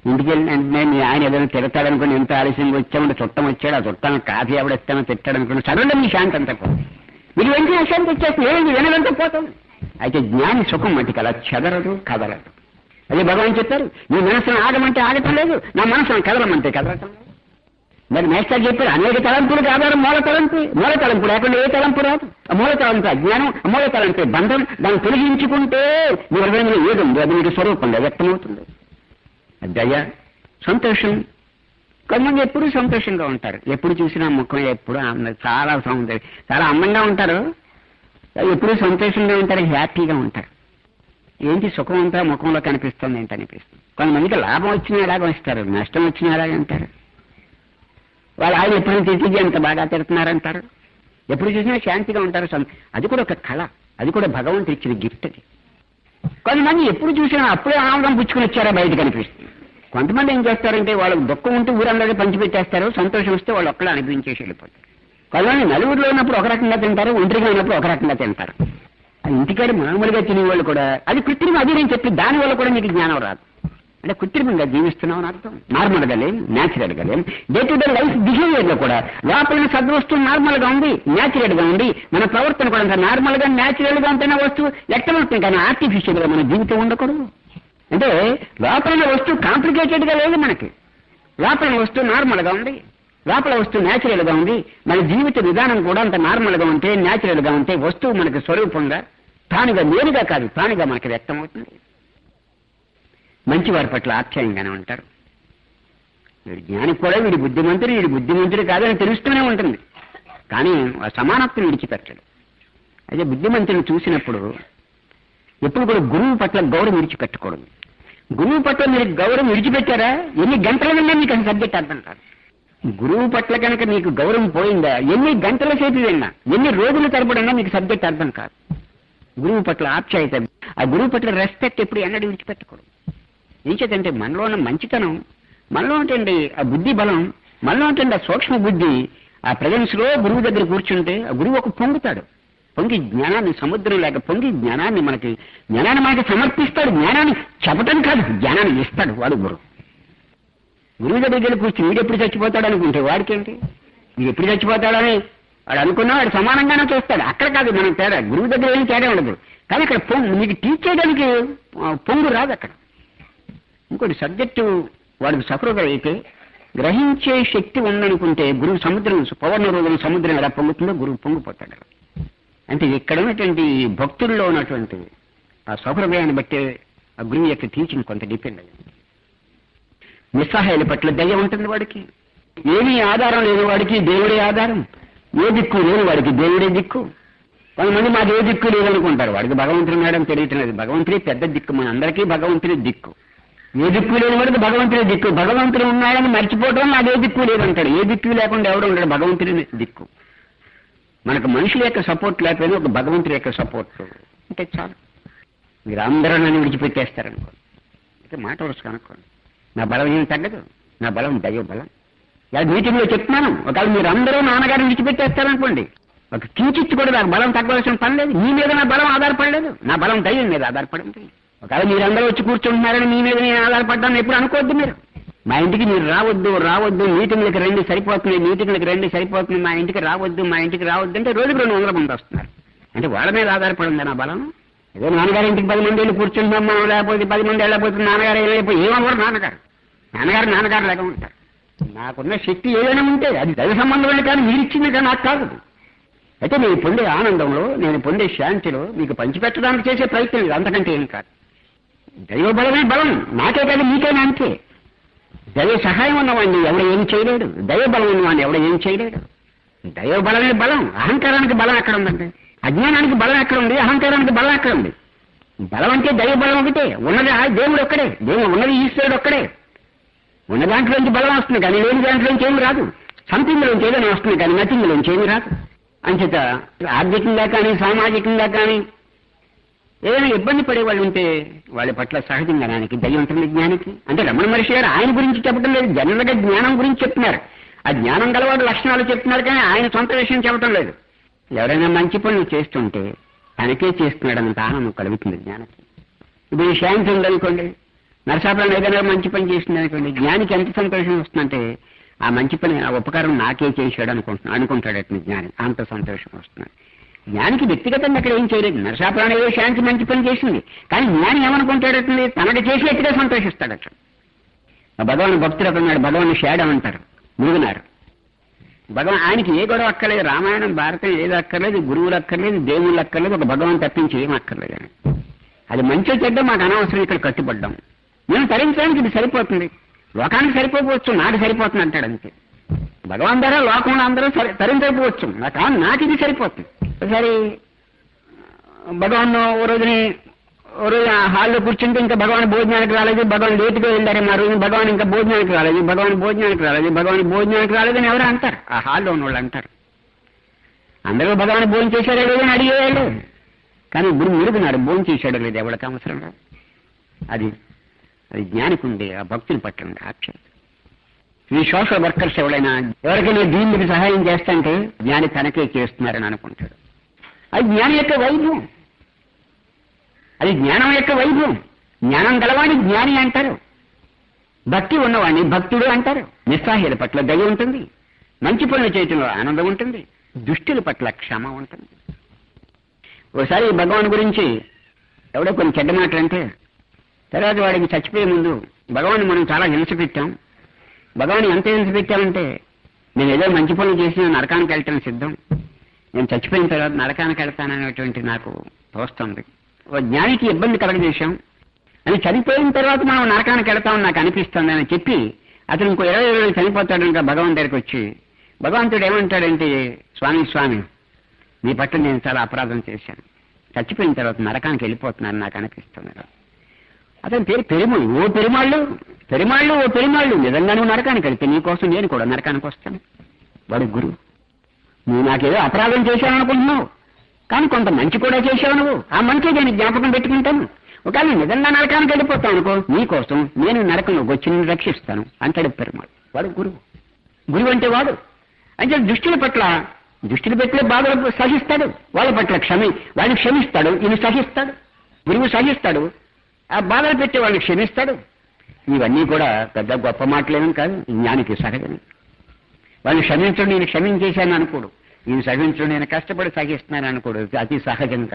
ఇంటికి వెళ్ళిన వెంటనే మీ ఆయన ఏదైనా తిడతాడనుకుని ఎంత ఆలస్యంగా వచ్చామంటే చుట్టం వచ్చాడు ఆ చుట్టానికి కాఫీ ఎవడెస్తానో తిట్టాడనుకుని సడన్గా మీ శాంతి అంతా పోతుంది మీరు వెంటనే అశాంతి వచ్చేస్తుంది ఏమైంది వినదంతా పోతుంది అయితే జ్ఞాని సుఖం మటుకు అలా చెదరదు కదలదు అదే భగవాన్ చెప్పారు నీ మనసును ఆగమంటే ఆగటం లేదు నా మనసును కదలమంటే కదలటం లేదు మరి మేస్టర్ చెప్పారు అనేక తలంపులకు ఆధారం మూల తలంపు మూల తలంపు లేకుండా ఏ తలంపు రాదు ఆ మూల తలంపు అజ్ఞానం ఆ మూల తలంపే బంధం దాన్ని తొలగించుకుంటే మీ హృదయంలో ఏది ఉంది అది మీకు స్వరూపంగా వ్యక్తమవుతుంది దయ సంతోషం కొంతమంది ఎప్పుడు సంతోషంగా ఉంటారు ఎప్పుడు చూసినా ముఖం ఎప్పుడు ఆనంద- చాలా సౌందర్యం చాలా అందంగా ఉంటారు ఎప్పుడు సంతోషంగా ఉంటారు హ్యాపీగా ఉంటారు ఏంటి సుఖం అంతా ముఖంలో కనిపిస్తుంది ఏంటి అనిపిస్తుంది కొంతమందికి లాభం వచ్చినా ఎలాగో ఇస్తారు నష్టం వచ్చినా ఎలాగ అంటారు వాళ్ళు ఆయన ఎప్పుడు తిరిగి ఎంత బాగా తిడుతున్నారంటారు ఎప్పుడు చూసినా శాంతిగా ఉంటారు సం- అది కూడా ఒక కళ అది కూడా భగవంతుడు ఇచ్చిన గిఫ్ట్ అది కొంతమంది ఎప్పుడు చూసినా అప్పుడే ఆనందం పుచ్చుకుని వచ్చారా బయటకు అనిపిస్తుంది కొంతమంది ఏం చేస్తారంటే వాళ్ళకి దుఃఖం ఉంటే ఊరందరికీ పంచిపెట్టేస్తారు సంతోషం వస్తే వాళ్ళు ఒక్కడే అనిపించేసి వెళ్ళిపోతారు కొంతమంది నలుగురిలో ఉన్నప్పుడు ఒక రకంగా తింటారు ఒంటరిగా ఉన్నప్పుడు ఒక రకంగా తింటారు ఆ ఇంటికాడ మామూలుగా తినేవాళ్ళు కూడా అది కృత్రిమ అది నేను చెప్పి దాని వల్ల కూడా మీకు జ్ఞానం రాదు అంటే కృత్రిమంగా జీవిస్తున్నాం అని అర్థం నార్మల్ గా లేం న్యాచురల్ గా లేం day to day life behaviour లో కూడా లోపల సద్వస్తువు నార్మల్ గా ఉంది న్యాచురల్ గా ఉంది మన ప్రవర్తన కూడా అంత నార్మల్ గా న్యాచురల్ గా ఉంటేనే వస్తువు వ్యక్తమవుతుంది కానీ ఆర్టిఫిషియల్ గా మన జీవితం ఉండకూడదు అంటే లోపల వస్తువు కాంప్లికేటెడ్ గా లేదు మనకి లోపల వస్తువు నార్మల్ గా ఉంది లోపల వస్తువు న్యాచురల్ గా ఉంది మన జీవిత విధానం కూడా అంత నార్మల్ గా ఉంటే న్యాచురల్ గా ఉంటే వస్తువు మనకి స్వరూపంగా తానుగా నేరుగా కాదు తానుగా మనకి వ్యక్తం అవుతుంది మంచి వారి పట్ల ఆప్యాయంగానే ఉంటారు వీడి జ్ఞానికి కూడా వీడి బుద్ధిమంతుడు వీడి బుద్ధిమంతుడు కాదని తెలుస్తూనే ఉంటుంది కానీ ఆ సమానత్వం విడిచిపెట్టడు అయితే బుద్ధిమంతుని చూసినప్పుడు ఎప్పుడు కూడా గురువు పట్ల గౌరవం విడిచిపెట్టకూడదు గురువు పట్ల మీరు గౌరవం విడిచిపెట్టారా ఎన్ని గంటల విన్నా మీకు అసలు సబ్జెక్ట్ అర్థం కాదు గురువు పట్ల కనుక మీకు గౌరవం పోయిందా ఎన్ని గంటల సేపు విన్నా ఎన్ని రోజుల తరబడినా మీకు సబ్జెక్ట్ అర్థం కాదు గురువు పట్ల ఆప్యాయత ఆ గురువు పట్ల రెస్పెక్ట్ ఎప్పుడు ఎన్నడూ విడిచిపెట్టకూడదు ఏం చేతంటే మనలో ఉన్న మంచితనం మనలో ఉంటుంది ఆ బుద్ధి బలం మనలో ఉంటుంది ఆ సూక్ష్మ బుద్ధి ఆ ప్రజెన్స్ లో గురువు దగ్గర కూర్చుంటే ఆ గురువు ఒక పొంగుతాడు పొంగి జ్ఞానాన్ని సముద్రం లేక పొంగి జ్ఞానాన్ని మనకి జ్ఞానాన్ని మనకి సమర్పిస్తాడు జ్ఞానాన్ని చెప్పటం కాదు జ్ఞానాన్ని ఇస్తాడు వాడు గురువు గురువు దగ్గరికి వెళ్ళి కూర్చుని వీడు ఎప్పుడు చచ్చిపోతాడు అనుకుంటే వాడికేంటి వీడు ఎప్పుడు చచ్చిపోతాడని వాడు అనుకున్నా వాడు సమానంగానే చూస్తాడు అక్కడ కాదు మనం తేడా గురువు దగ్గర ఏం తేడా ఉండదు కానీ అక్కడ పొంగు నీకు టీచ్ చేయడానికి ఆ, పొంగు రాదు అక్కడ ఇంకోటి సబ్జెక్టు వాడికి సఫరుగా అయితే గ్రహించే శక్తి ఉందనుకుంటే గురువు సముద్రం పౌర్ణ రోజున సముద్రం ఎలా పొంగుతుందో గురువు పొంగిపోతాడు అంటే ఇక్కడ ఉన్నటువంటి భక్తుల్లో ఉన్నటువంటి ఆ సౌహృదయాన్ని బట్టి ఆ గురువు యొక్క టీచింగ్ కొంత డిపెండ్ అయ్యింది నిస్సహాయాల పట్ల దయ ఉంటుంది వాడికి ఏమీ ఆధారం లేని వాడికి దేవుడే ఆధారం ఏ దిక్కు లేని వాడికి దేవుడే దిక్కు కొంతమంది మాకు ఏ దిక్కు లేదనుకుంటారు వాడికి భగవంతుడు మేడం తెలియటం లేదు భగవంతుడే పెద్ద దిక్కు మన అందరికీ భగవంతుడే దిక్కు ఏ దిక్కు లేని వాడికి భగవంతుడే దిక్కు భగవంతుడు ఉన్నాడని మర్చిపోవడం నాకు ఏ దిక్కు లేదంటాడు ఏ దిక్కు లేకుండా ఎవడు ఉండడు భగవంతుడే దిక్కు మనకు మనుషుల యొక్క సపోర్ట్ లేకపోయినా ఒక భగవంతుడి యొక్క సపోర్ట్ అంటే చాలు మీరు అందరూ నన్ను విడిచిపెట్టేస్తారనుకోండి అయితే మాట వరుస అనుకోండి నా బలం ఏం తగ్గదు నా బలం దైవ బలం ఇలా మీటింగ్లో చెప్తున్నాను ఒకవేళ మీరు అందరూ నాన్నగారిని విడిచిపెట్టేస్తారనుకోండి ఒక కించిత్ కూడా నాకు బలం తగ్గవలసిన పని లేదు మీ మీద నా బలం ఆధారపడలేదు నా బలం దైవం మీద ఆధారపడింది ఒకవేళ మీరందరూ వచ్చి కూర్చుంటున్నారని మీ మీద నేను ఆధారపడ్డాను ఎప్పుడు అనుకోవద్దు మీరు మా ఇంటికి మీరు రావద్దు రావద్దు మీటింగ్లకు రండి సరిపోతుంది మీటింగ్లకు రండి సరిపోతుంది మా ఇంటికి రావద్దు మా ఇంటికి రావద్దు అంటే రోజుకు రెండు వందల మంది వస్తున్నారు అంటే వాళ్ళ మీద ఆధారపడింది నా బలం ఏదో నాన్నగారి ఇంటికి పది మంది వెళ్ళి కూర్చుంటున్నాం మనం లేకపోతే పది మంది వెళ్ళకపోతే నాన్నగారు వెళ్ళిపోయి ఏమవ్వరు నాన్నగారు నాన్నగారు నాన్నగారు లాగా ఉంటారు నాకున్న శక్తి ఏదైనా ఉంటే అది దైవ సంబంధమైన కానీ మీరు ఇచ్చింది కానీ నాకు కాదు అయితే నేను పొందే ఆనందంలో నేను పొందే శాంతిలో మీకు పంచిపెట్టడానికి చేసే ప్రయత్నం ఇది అంతకంటే ఏం కాదు దైవ బలమే బలం నాకే కాదు మీకైనా అంతే దైవ సహాయం ఉన్నవాడిని ఎవడు ఏం చేయలేడు దైవ బలం ఉన్నవాడిని ఎవడు ఏం చేయలేడు దైవ బలమే బలం అహంకారానికి బలం ఎక్కడ ఉందండి అజ్ఞానానికి బలం ఎక్కడ ఉంది అహంకారానికి బలం ఎక్కడ ఉంది బలం అంటే దైవ బలం ఒకటే ఉన్నది ఆ దేవుడు ఒక్కడే దేవుడు ఉన్నది ఈశ్వరుడు ఒక్కడే ఉన్న దాంట్లోంచి బలం వస్తుంది కానీ లేని దాంట్లోంచి ఏమి రాదు సంథింగ్లోంచి ఏదైనా వస్తుంది కానీ నథింగ్లోంచి ఏమి రాదు అంచేత ఆర్థికంగా కానీ సామాజికంగా కానీ ఏదైనా ఇబ్బంది పడే వాళ్ళు ఉంటే వాళ్ళ పట్ల సహజంగా దానికి దయ ఉంటుంది జ్ఞానికి అంటే రమణ మహర్షి గారు ఆయన గురించి చెప్పడం లేదు జనరల్ గా జ్ఞానం గురించి చెప్తున్నారు ఆ జ్ఞానం గలవాడు లక్షణాలు చెప్తున్నారు కానీ ఆయన సొంత విషయం చెప్పడం లేదు ఎవరైనా మంచి పనులు చేస్తుంటే తనకే చేస్తున్నాడన్నంత ఆనందం కలుగుతుంది జ్ఞానకి ఇప్పుడు ఈ శాంతి ఉందనుకోండి నరసాపురం ఏదైనా మంచి పని చేసింది అనుకోండి జ్ఞానికి ఎంత సంతోషం వస్తుందంటే ఆ మంచి పని ఆ ఉపకారం నాకే చేశాడు అనుకుంటున్నాను అనుకుంటాడు అతని జ్ఞాని అంత సంతోషం వస్తుంది జ్ఞానికి వ్యక్తిగతంగా అక్కడ ఏం చేయలేదు నరసాపురాణి ఏదో శాంతి మంచి పని చేసింది కానీ జ్ఞాని ఏమనుకుంటాడటండి తనకు చేసేట్టుగా సంతోషిస్తాడట ఆ భగవాన్ భక్తుడు అన్నాడు భగవాన్ షేడం అంటారు మురుగునారు భగవాన్ ఆయనకి ఏ గొడవ అక్కర్లేదు రామాయణం భారతం ఏది అక్కర్లేదు గురువులు అక్కర్లేదు దేవుళ్ళు అక్కర్లేదు ఒక భగవాన్ తప్పించి ఏం అక్కర్లేదు అని అది మంచి చెడ్డ మాకు అనవసరం ఇక్కడ కట్టుబడ్డాం మేము తరించడానికి ఇది సరిపోతుంది లోకానికి సరిపోవచ్చు నాకు సరిపోతుంది అంటాడు అంతే భగవాన్ ద్వారా లోకంలో అందరూ సరి తరించకపోవచ్చు నాకు నాకు ఇది సరిపోతుంది ఒకసారి భగవాన్ ఓ రోజుని ఓ రోజు ఆ హాల్లో కూర్చుంటే ఇంకా భగవాన్ భోజనానికి రాలేదు భగవాన్ లేటుగా వెళ్ళారు మా రోజు భగవాన్ ఇంకా భోజనానికి రాలేదు భగవాన్ భోజనానికి రాలేదు భగవాన్ భోజనానికి రాలేదని ఎవరు అంటారు ఆ హాల్లో ఉన్న వాళ్ళు అంటారు అందరూ భగవాన్ భోజనం చేశాడో లేదని అడిగేవాళ్ళు కానీ గురు మురుగునాడు భోజనం చేశాడో లేదు ఎవరికి అవసరం లేదు అది అది జ్ఞానికి ఉంది ఆ భక్తుని పట్ల ఉంది ఆక్షేపం ఈ సోషల్ వర్కర్స్ ఎవరైనా ఎవరికైనా దీనికి సహాయం చేస్తాంటే జ్ఞాని తనకే చేస్తున్నారని అనుకుంటాడు అది జ్ఞాని యొక్క వైభవం అది జ్ఞానం యొక్క వైభవం జ్ఞానం గలవాణి జ్ఞాని అంటారు భక్తి ఉన్నవాడిని భక్తుడు అంటారు నిస్సాహ్యుల పట్ల దయ ఉంటుంది మంచి పనులు చేయటంలో ఆనందం ఉంటుంది దుష్టుల పట్ల క్షమ ఉంటుంది ఒకసారి భగవాన్ గురించి ఎవడో కొన్ని చెడ్డ మాటలు అంటే తర్వాత వాడికి చచ్చిపోయే ముందు భగవాన్ మనం చాలా హింస పెట్టాం భగవాన్ ఎంత హింస పెట్టామంటే నేను ఏదో మంచి పనులు చేసి నరకానికి వెళ్ళటం సిద్ధం నేను చచ్చిపోయిన తర్వాత నరకానికి వెళ్తాననేటువంటి నాకు తోస్తుంది ఓ జ్ఞానికి ఇబ్బంది కలగజేశాం అని చనిపోయిన తర్వాత మనం నరకానికి వెళ్తామని నాకు అనిపిస్తుంది అని చెప్పి అతను ఇంకో ఇరవై రోజులు చనిపోతాడు ఇంకా భగవాన్ దగ్గరికి వచ్చి భగవంతుడు ఏమంటాడంటే స్వామి స్వామి మీ పట్ల నేను చాలా అపరాధం చేశాను చచ్చిపోయిన తర్వాత నరకానికి వెళ్ళిపోతున్నాను నాకు అనిపిస్తుంది అతని పేరు పెరుమాళ్ళు ఓ పెరుమాళ్ళు పెరుమాళ్ళు ఓ పెరుమాళ్ళు నిజంగా నువ్వు నరకానికి వెళ్తే నీకోసం నేను కూడా నరకానికి వస్తాను వాడు గురువు నువ్వు నాకేదో అపరాధం చేశాను అనుకుంటున్నావు కానీ కొంత మంచి కూడా చేసావు నువ్వు ఆ మంచి నేను జ్ఞాపకం పెట్టుకుంటాను ఒకవేళ నువ్వు నిజంగా నరకానికి వెళ్ళిపోతావు అనుకో నీకోసం నేను నరకంలోకి వచ్చి నిన్ను రక్షిస్తాను అంటాడు పెరుమాళ్ వాడు గురువు గురువు అంటే వాడు అంటే దుష్టుల పట్ల దుష్టుల పట్ల బాధలు సహిస్తాడు వాళ్ళ పట్ల క్షమి వాళ్ళని క్షమిస్తాడు ఈయన సహిస్తాడు గురువు సహిస్తాడు ఆ బాధలు పెట్టి వాళ్ళని క్షమిస్తాడు ఇవన్నీ కూడా పెద్ద గొప్ప మాటలేమం కాదు జ్ఞానికి సహజమే వాళ్ళని క్షమించడం నేను క్షమించేశాను అనుకోడు నేను సహించడం నేను కష్టపడి సహిస్తున్నాను అనుకోడు అతి సహజంగా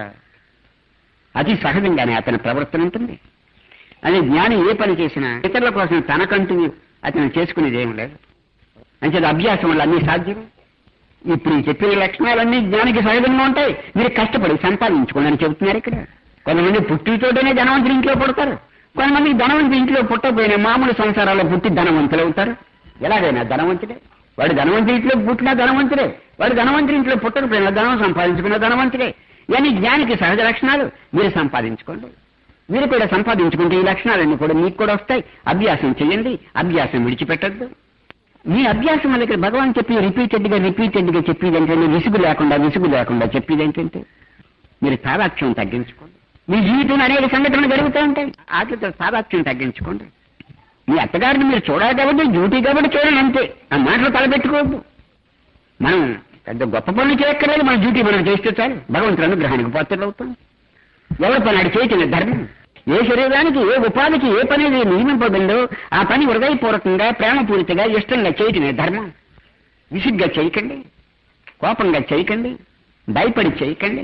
అతి సహజంగానే అతని ప్రవర్తన ఉంటుంది అదే జ్ఞాని ఏ పని చేసినా ఇతరుల కోసం తనకంటూ అతను చేసుకునేది ఏం లేదు అంటే అభ్యాసం వల్ల అన్ని సాధ్యం ఇప్పుడు ఈ చెప్పిన లక్షణాలన్నీ జ్ఞానికి సహజంగా ఉంటాయి మీరు కష్టపడి సంపాదించుకోండి అని చెబుతున్నారు ఇక్కడ కొంతమంది పుట్టితోటనే ధనవంతులు ఇంట్లో పుడతారు కొంతమంది ధనవంతులు ఇంట్లో పుట్టకపోయినా మామూలు సంసారాల్లో పుట్టి ధనవంతులు అవుతారు ఎలాగైనా ధనవంతుడే వాడు ధనవంతుడి ఇంట్లో పుట్టినా ధనవంతుడే వాడు ధనవంతుడి ఇంట్లో పుట్టకపోయినా ధనం సంపాదించుకున్న ధనవంతుడే ఇవన్నీ జ్ఞానికి సహజ లక్షణాలు మీరు సంపాదించుకోండి మీరు కూడా సంపాదించుకుంటే ఈ లక్షణాలన్నీ కూడా మీకు కూడా వస్తాయి అభ్యాసం చేయండి అభ్యాసం విడిచిపెట్టద్దు మీ అభ్యాసం వల్ల ఇక్కడ భగవాన్ చెప్పి రిపీటెడ్ గా రిపీటెడ్ గా చెప్పేది ఏంటంటే విసుగు లేకుండా విసుగు లేకుండా చెప్పేది ఏంటంటే మీరు తాదాక్ష్యం తగ్గించుకోండి మీ జీవితంలో అనేక సంఘటనలు జరుగుతూ ఉంటాయి వాటితో తాదాక్ష్యం తగ్గించుకోండి మీ అత్తగారిని మీరు చూడాలి కాబట్టి డ్యూటీ కాబట్టి చూడండి అంతే ఆ మాటలు తలపెట్టుకోవద్దు మనం పెద్ద గొప్ప పనులు చేయక్కర్లేదు మన డ్యూటీ మనం చేస్తే చాలు భగవంతుడు అనుగ్రహానికి పాత్రలు అవుతాం ఎవరి పని ఆడి చేయటం ధర్మం ఏ శరీరానికి ఏ ఉపాధికి ఏ పని నియమింపబడిందో ఆ పని హృదయపూర్వకంగా ప్రేమపూరితగా ఇష్టంగా చేయటమే ధర్మం విసుగ్గా చేయకండి కోపంగా చేయకండి భయపడి చేయకండి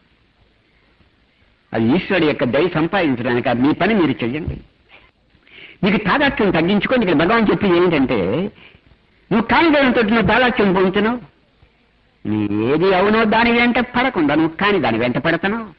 అది ఈశ్వరుడు యొక్క దయ సంపాదించడానికి అది మీ పని మీరు చెయ్యండి మీకు తాదాత్యం తగ్గించుకోండి ఇక్కడ భగవాన్ చెప్పి ఏంటంటే నువ్వు కాని దానితో నువ్వు తాదాత్యం పొందుతున్నావు నీ ఏది అవునో దాని వెంట పడకుండా నువ్వు కాని దాని వెంట పడతావు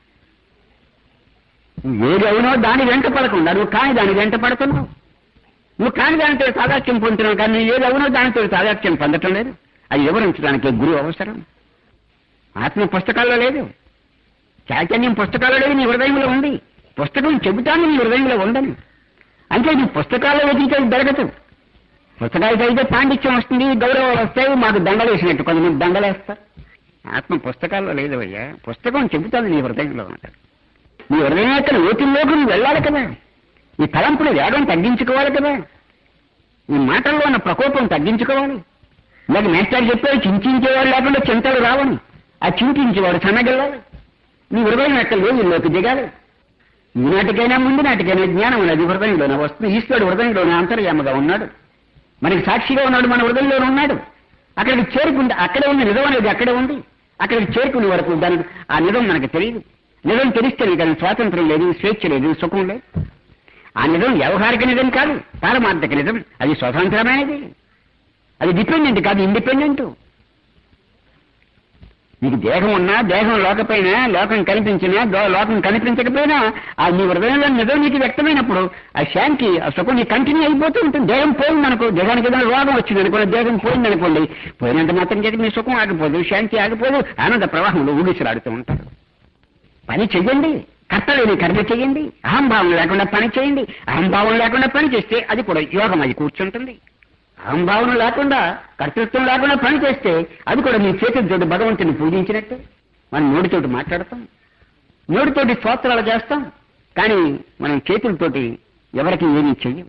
ఏది అవునో దాని వెంట పడకుండా నువ్వు కాని దాని వెంట పడుతున్నావు నువ్వు కాని దానితో సాదాత్యం పొందుతున్నావు కానీ నువ్వు ఏది అవునో దానితో సాదాత్యం పొందటం లేదు అది వివరించడానికి గురువు అవసరం ఆత్మ పుస్తకాల్లో లేదు చైతన్యం పుస్తకాల్లో లేదు నీ హృదయంలో ఉంది పుస్తకం చెబుతాను నీ హృదయంలో ఉందని అంటే నీ పుస్తకాల్లో వెతికితే దొరకదు పుస్తకాలు చదివితే పాండిత్యం వస్తుంది గౌరవాలు వస్తాయి మాకు దండలు వేసినట్టు కొంతమంది దండలు వేస్తారు ఆత్మ పుస్తకాల్లో లేదు అయ్యా పుస్తకం చెబుతాను నీ హృదయంలో ఉన్నది నీ హృదయం యొక్క లోతుల్లోకి నువ్వు వెళ్ళాలి కదా ఈ తలంపుల వేగం తగ్గించుకోవాలి కదా ఈ మాటల్లో ఉన్న ప్రకోపం తగ్గించుకోవాలి నాకు మేస్టర్ చెప్పాడు చింతించేవాడు లేకుండా చింతలు రావని ఆ చింతించేవాడు సన్నగెళ్ళాలి నీ హృదయం యొక్క లోతుల్లోకి దిగాలి ఈనాటికైనా ముందు నాటికైనా జ్ఞానం ఉన్నది హృదయంలోనే వస్తుంది ఈశ్వరుడు హృదయంలోనే అంతర్యామగా ఉన్నాడు మనకి సాక్షిగా ఉన్నాడు మన హృదయంలోనే ఉన్నాడు అక్కడికి చేరుకుంటే అక్కడే ఉంది నిజం అనేది అక్కడే ఉంది అక్కడికి చేరుకునే వరకు దాని ఆ నిజం మనకు తెలియదు నిజం తెలిస్తే కానీ స్వాతంత్రం లేదు స్వేచ్ఛ లేదు సుఖం లేదు ఆ నిజం వ్యవహారిక నిజం కాదు పారమార్థిక నిజం అది స్వతంత్రమైనది అది డిపెండెంట్ కాదు ఇండిపెండెంట్ నీకు దేహం ఉన్నా దేహం లోకపోయినా లోకం కనిపించినా దో- లోకం కనిపించకపోయినా ఆ నీ హృదయంలో నిజం నీకు వ్యక్తమైనప్పుడు ఆ శాంతి ఆ సుఖం నీ కంటిన్యూ అయిపోతూ ఉంటుంది దేహం పోయిందనుకో దేహానికి ఏదైనా రోగం వచ్చింది అనుకోండి దేహం పోయిందనుకోండి పోయినంత మాత్రం చేతి మీ సుఖం ఆగిపోదు శాంతి ఆగిపోదు ఆనంద ప్రవాహంలో ఊగిసలాడుతూ ఉంటారు పని చెయ్యండి కర్తలేని కర్మ చెయ్యండి అహంభావం లేకుండా పని చేయండి అహంభావం లేకుండా పని చేస్తే అది కూడా యోగం అది కూర్చుంటుంది అహంభావన లేకుండా కర్తృత్వం లేకుండా పని చేస్తే అది కూడా మీ చేతులతోటి భగవంతుని పూజించినట్టే మనం నోటితోటి మాట్లాడతాం నోటితోటి స్తోత్రాలు చేస్తాం కానీ మనం చేతులతోటి ఎవరికి ఏమీ చెయ్యం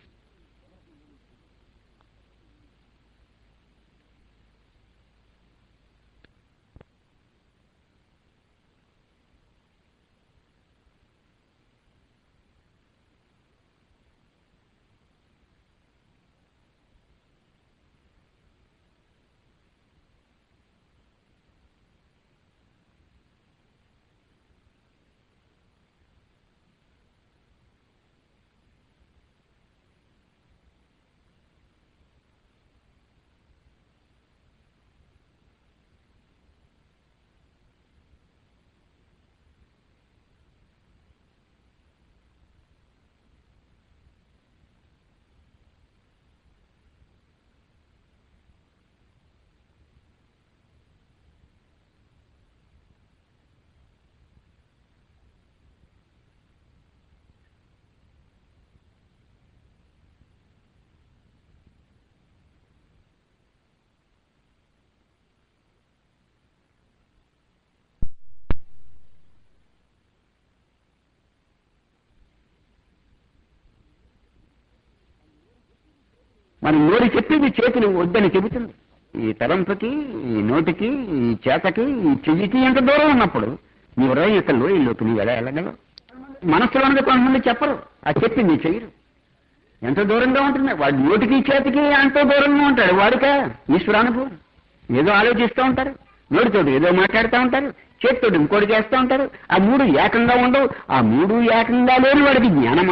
మన నోరు చెప్పింది చేతులు వద్దని చెబుతుంది ఈ తలంపుకి ఈ నోటికి ఈ చేతకి ఈ చెయ్యికి ఎంత దూరం ఉన్నప్పుడు నీ హృదయం యొక్క లోయల్లోకి నువ్వు ఎలా వెళ్ళగలవు మనస్సులో ఉన్నది కొంతమంది చెప్పరు ఆ చెప్పింది చెయ్యరు ఎంత దూరంగా ఉంటుంది వాడి నోటికి చేతికి ఎంతో దూరంగా ఉంటాడు వాడికా ఈశ్వరానుభవం ఏదో ఆలోచిస్తూ ఉంటారు నోటితోటి ఏదో మాట్లాడుతూ ఉంటారు చేతితోటి ఇంకోటి చేస్తూ ఉంటారు ఆ మూడు ఏకంగా ఉండవు ఆ మూడు ఏకంగా లేని వాడికి జ్ఞానమా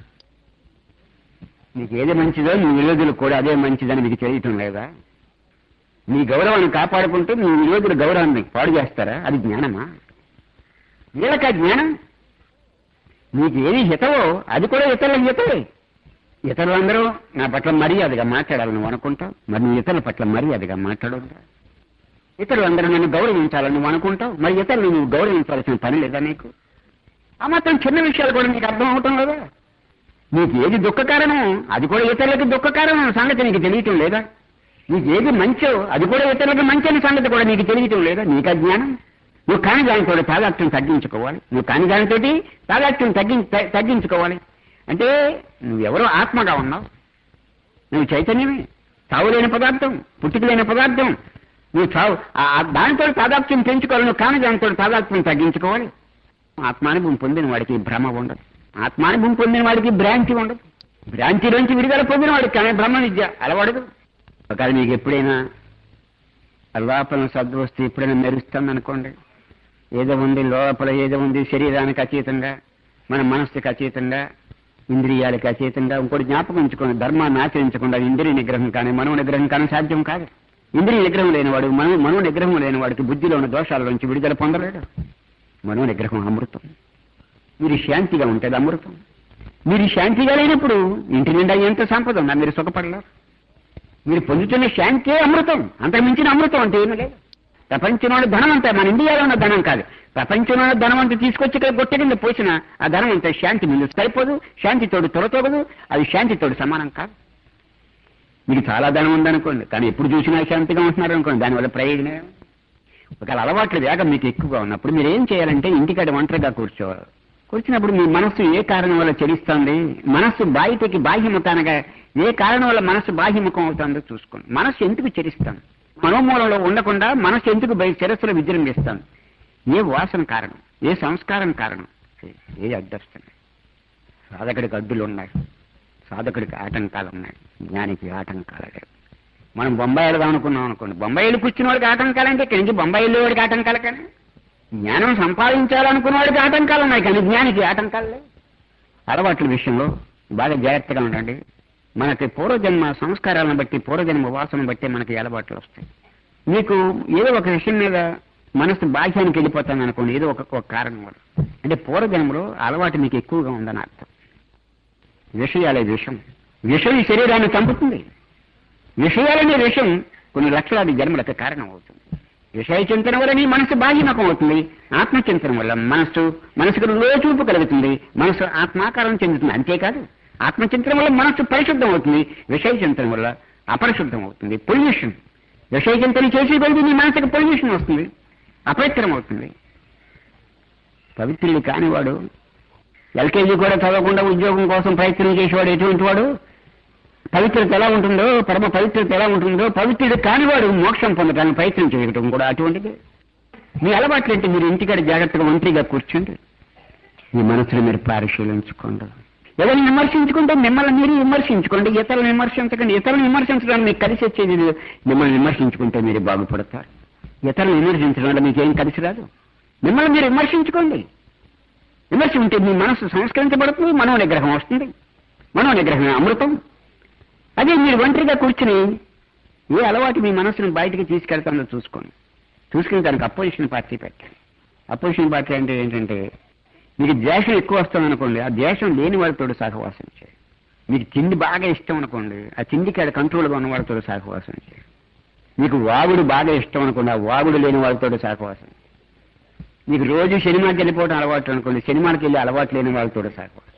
నీకు ఏది మంచిదో నీ విరోధులకు కూడా అదే మంచిదని నీకు తెలియటం లేదా నీ గౌరవాన్ని కాపాడుకుంటూ నీ విరోధుల గౌరవాన్ని పాడు చేస్తారా అది జ్ఞానమా వీళ్ళకా జ్ఞానం నీకు ఏది హితవో అది కూడా ఇతరులకు హితవే ఇతరులందరూ నా పట్ల మర్యాదగా మాట్లాడాలని నువ్వు అనుకుంటావు మరి నువ్వు ఇతరుల పట్ల మర్యాదగా మాట్లాడొద్దా ఇతరులందరూ నన్ను గౌరవించాలని నువ్వు అనుకుంటావు మరి ఇతరులు నువ్వు గౌరవించాల్సిన పని లేదా నీకు ఆ మాత్రం చిన్న విషయాలు కూడా నీకు అర్థం అవటం లేదా నీకు ఏది దుఃఖ కారణం అది కూడా ఇతరులకు దుఃఖ కారణం సంగతి నీకు తెలియటం లేదా నీకు ఏది మంచో అది కూడా ఇతరులకు మంచి అనే సంగతి కూడా నీకు తెలియటం లేదా నీకు అజ్ఞానం నువ్వు కాని దానితో తాదాత్యం తగ్గించుకోవాలి నువ్వు కాని దానితోటి తాదాత్యం తగ్గి త- తగ్గించుకోవాలి అంటే నువ్వెవరో ఆత్మగా ఉన్నావు నువ్వు చైతన్యమే చావు లేని పదార్థం పుట్టుక లేని పదార్థం నువ్వు చావు ఆ- ఆ దానితో తాదాత్యం పెంచుకోవాలి నువ్వు కాని దానితో తాదాత్యం తగ్గించుకోవాలి ఆత్మానుభవం పొందిన వాడికి భ్రమ ఉండదు ఆత్మానుభవం పొందిన వాడికి భ్రాంతి ఉండదు భ్రాంతిలోంచి విడుదల పొందిన వాడికి కానీ బ్రహ్మ విద్య అలవాడదు ఒకవేళ మీకు ఎప్పుడైనా లోపల సద్వస్తు ఎప్పుడైనా మెరుస్తుంది అనుకోండి ఏదో ఉంది లోపల ఏదో ఉంది శరీరానికి అతీతంగా మన మనస్సుకి అతీతంగా ఇంద్రియాలకు అతీతంగా ఇంకోటి జ్ఞాపకం ఉంచుకోండి ధర్మాన్ని ఆచరించకుండా ఇంద్రియ నిగ్రహం కానీ మనో నిగ్రహం కానీ సాధ్యం కాదు ఇంద్రియ నిగ్రహం లేనివాడు మనో మనో నిగ్రహం లేని వాడికి బుద్ధిలో ఉన్న దోషాల నుంచి విడుదల పొందలేడు మనో నిగ్రహం అమృతం మీరు శాంతిగా ఉంటుంది అమృతం మీరు శాంతిగా లేనప్పుడు ఇంటి నిండా ఎంత సంపద ఉన్నా మీరు సుఖపడలేరు మీరు పొందుతున్న శాంతే అమృతం అంతకు మించిన అమృతం అంటే ఏమీ లేదు ప్రపంచంలో ధనం అంతా మన ఇండియాలో ఉన్న ధనం కాదు ప్రపంచంలో ధనం అంతా తీసుకొచ్చి ఇక్కడ గొట్టె కింద పోసిన ఆ ధనం అంతా శాంతి ముందు సరిపోదు శాంతితోడు తొలతోగదు అది శాంతితోడు సమానం కాదు మీకు చాలా ధనం ఉందనుకోండి కానీ ఎప్పుడు చూసినా శాంతిగా ఉంటున్నారు అనుకోండి దానివల్ల ప్రయోజనం ఏమి? ఒకవేళ అలవాట్ల వేగం మీకు ఎక్కువగా ఉన్నప్పుడు మీరు ఏం చేయాలంటే ఇంటికాడ ఒంటరిగా కూర్చోవాలి కూర్చున్నప్పుడు మీ మనస్సు ఏ కారణం వల్ల చెలిస్తుంది మనస్సు బాహితకి బాహ్యముఖానగా ఏ కారణం వల్ల మనస్సు బాహ్యముఖం అవుతుందో చూసుకోండి మనస్సు ఎందుకు చెరిస్తాను మనోమూలంలో ఉండకుండా మనస్సు ఎందుకు బయట శిరస్సులో విజృంభిస్తాను ఏ వాసన కారణం ఏ సంస్కారం కారణం ఏ అడ్డొస్తుంది సాధకుడికి అడ్డులు ఉన్నాయి సాధకుడికి ఆటంకాలు ఉన్నాయి జ్ఞానికి ఆటంకాలు లేవు మనం బొంబాయి వెళదాం అనుకున్నాం అనుకోండి బొంబాయి వెళ్ళి కూర్చున్న వాడికి ఆటంకాలు అంటే ఇక్కడి నుంచి బొంబాయి వెళ్ళేవాడికి ఆటంకాలు కానీ జ్ఞానం సంపాదించాలనుకున్న వాడికి ఆటంకాలు ఉన్నాయి కానీ జ్ఞానికి ఆటంకాలు లేవు అలవాట్ల విషయంలో బాగా జాగ్రత్తగా ఉండండి మనకి పూర్వజన్మ సంస్కారాలను బట్టి పూర్వజన్మ వాసన బట్టి మనకి అలవాట్లు వస్తాయి మీకు ఏదో ఒక విషయం మీద మనసు బాహ్యానికి వెళ్ళిపోతాను అనుకోండి ఏదో ఒక ఒక కారణం వల్ల అంటే పూర్వజన్మలో అలవాటు మీకు ఎక్కువగా ఉందని అర్థం విషయాలే విషం విషం ఈ శరీరాన్ని చంపుతుంది విషయాలనే విషం కొన్ని లక్షలాది జన్మలకు కారణం అవుతుంది విషయ చింతన వల్ల నీ మనసు బాహ్యమకం అవుతుంది ఆత్మచింతన వల్ల మనస్సు మనసుకు లోచూపు కలుగుతుంది మనసు ఆత్మాకారం చెందుతుంది అంతేకాదు ఆత్మచింతన వల్ల మనస్సు పరిశుద్ధం అవుతుంది విషయ చింతన వల్ల అపరిశుద్ధం అవుతుంది పొల్యూషన్ విషయ చింతన చేసి కొద్ది నీ మనసుకు పొల్యూషన్ వస్తుంది అపవిత్రం అవుతుంది పవిత్రులు కానివాడు ఎల్కేజీ కూడా చదవకుండా ఉద్యోగం కోసం ప్రయత్నం చేసేవాడు ఎటువంటి వాడు పవిత్రత ఎలా ఉంటుందో పరమ పవిత్రత ఎలా ఉంటుందో పవిత్రుడు కానివాడు మోక్షం పొందడానికి ప్రయత్నం చేయటం కూడా అటువంటిది మీ అలవాట్లేంటి మీరు ఇంటికాడ జాగ్రత్తగా ఒంటరిగా కూర్చోండి మీ మనసును మీరు పరిశీలించుకోండి ఎవరిని విమర్శించుకుంటే మిమ్మల్ని మీరు విమర్శించుకోండి ఇతరులను విమర్శించకండి ఇతరులను విమర్శించడానికి మీకు కలిసి వచ్చేది లేదు. మిమ్మల్ని విమర్శించుకుంటే మీరు బాగుపడతారు ఇతరులను విమర్శించడం వల్ల మీకేం కలిసి రాదు మిమ్మల్ని మీరు విమర్శించుకోండి విమర్శ ఉంటే మీ మనసు సంస్కరించబడుతుంది మనో నిగ్రహం వస్తుంది మనో నిగ్రహం అమృతం అదే మీరు ఒంటరిగా కూర్చుని ఏ అలవాటు మీ మనసును బయటికి తీసుకెళ్తామో చూసుకోండి చూసుకుని దానికి అపోజిషన్ పార్టీ పెట్టండి అపోజిషన్ పార్టీ అంటే ఏంటంటే మీకు ద్వేషం ఎక్కువ వస్తుంది అనుకోండి ఆ ద్వేషం లేని వాడితో సహవాసం చేయండి మీకు తిండి బాగా ఇష్టం అనుకోండి ఆ తిండికి ఆడ కంట్రోల్గా ఉన్న వాడితో సహవాసం చేయండి మీకు వాగుడు బాగా ఇష్టం అనుకోండి ఆ వాగుడు లేని వాళ్ళతో సహవాసం చేయండి. మీకు రోజు సినిమాకి వెళ్ళిపోవడం అలవాటు అనుకోండి సినిమాకి వెళ్ళి అలవాటు లేని వాళ్ళతో సహవాసం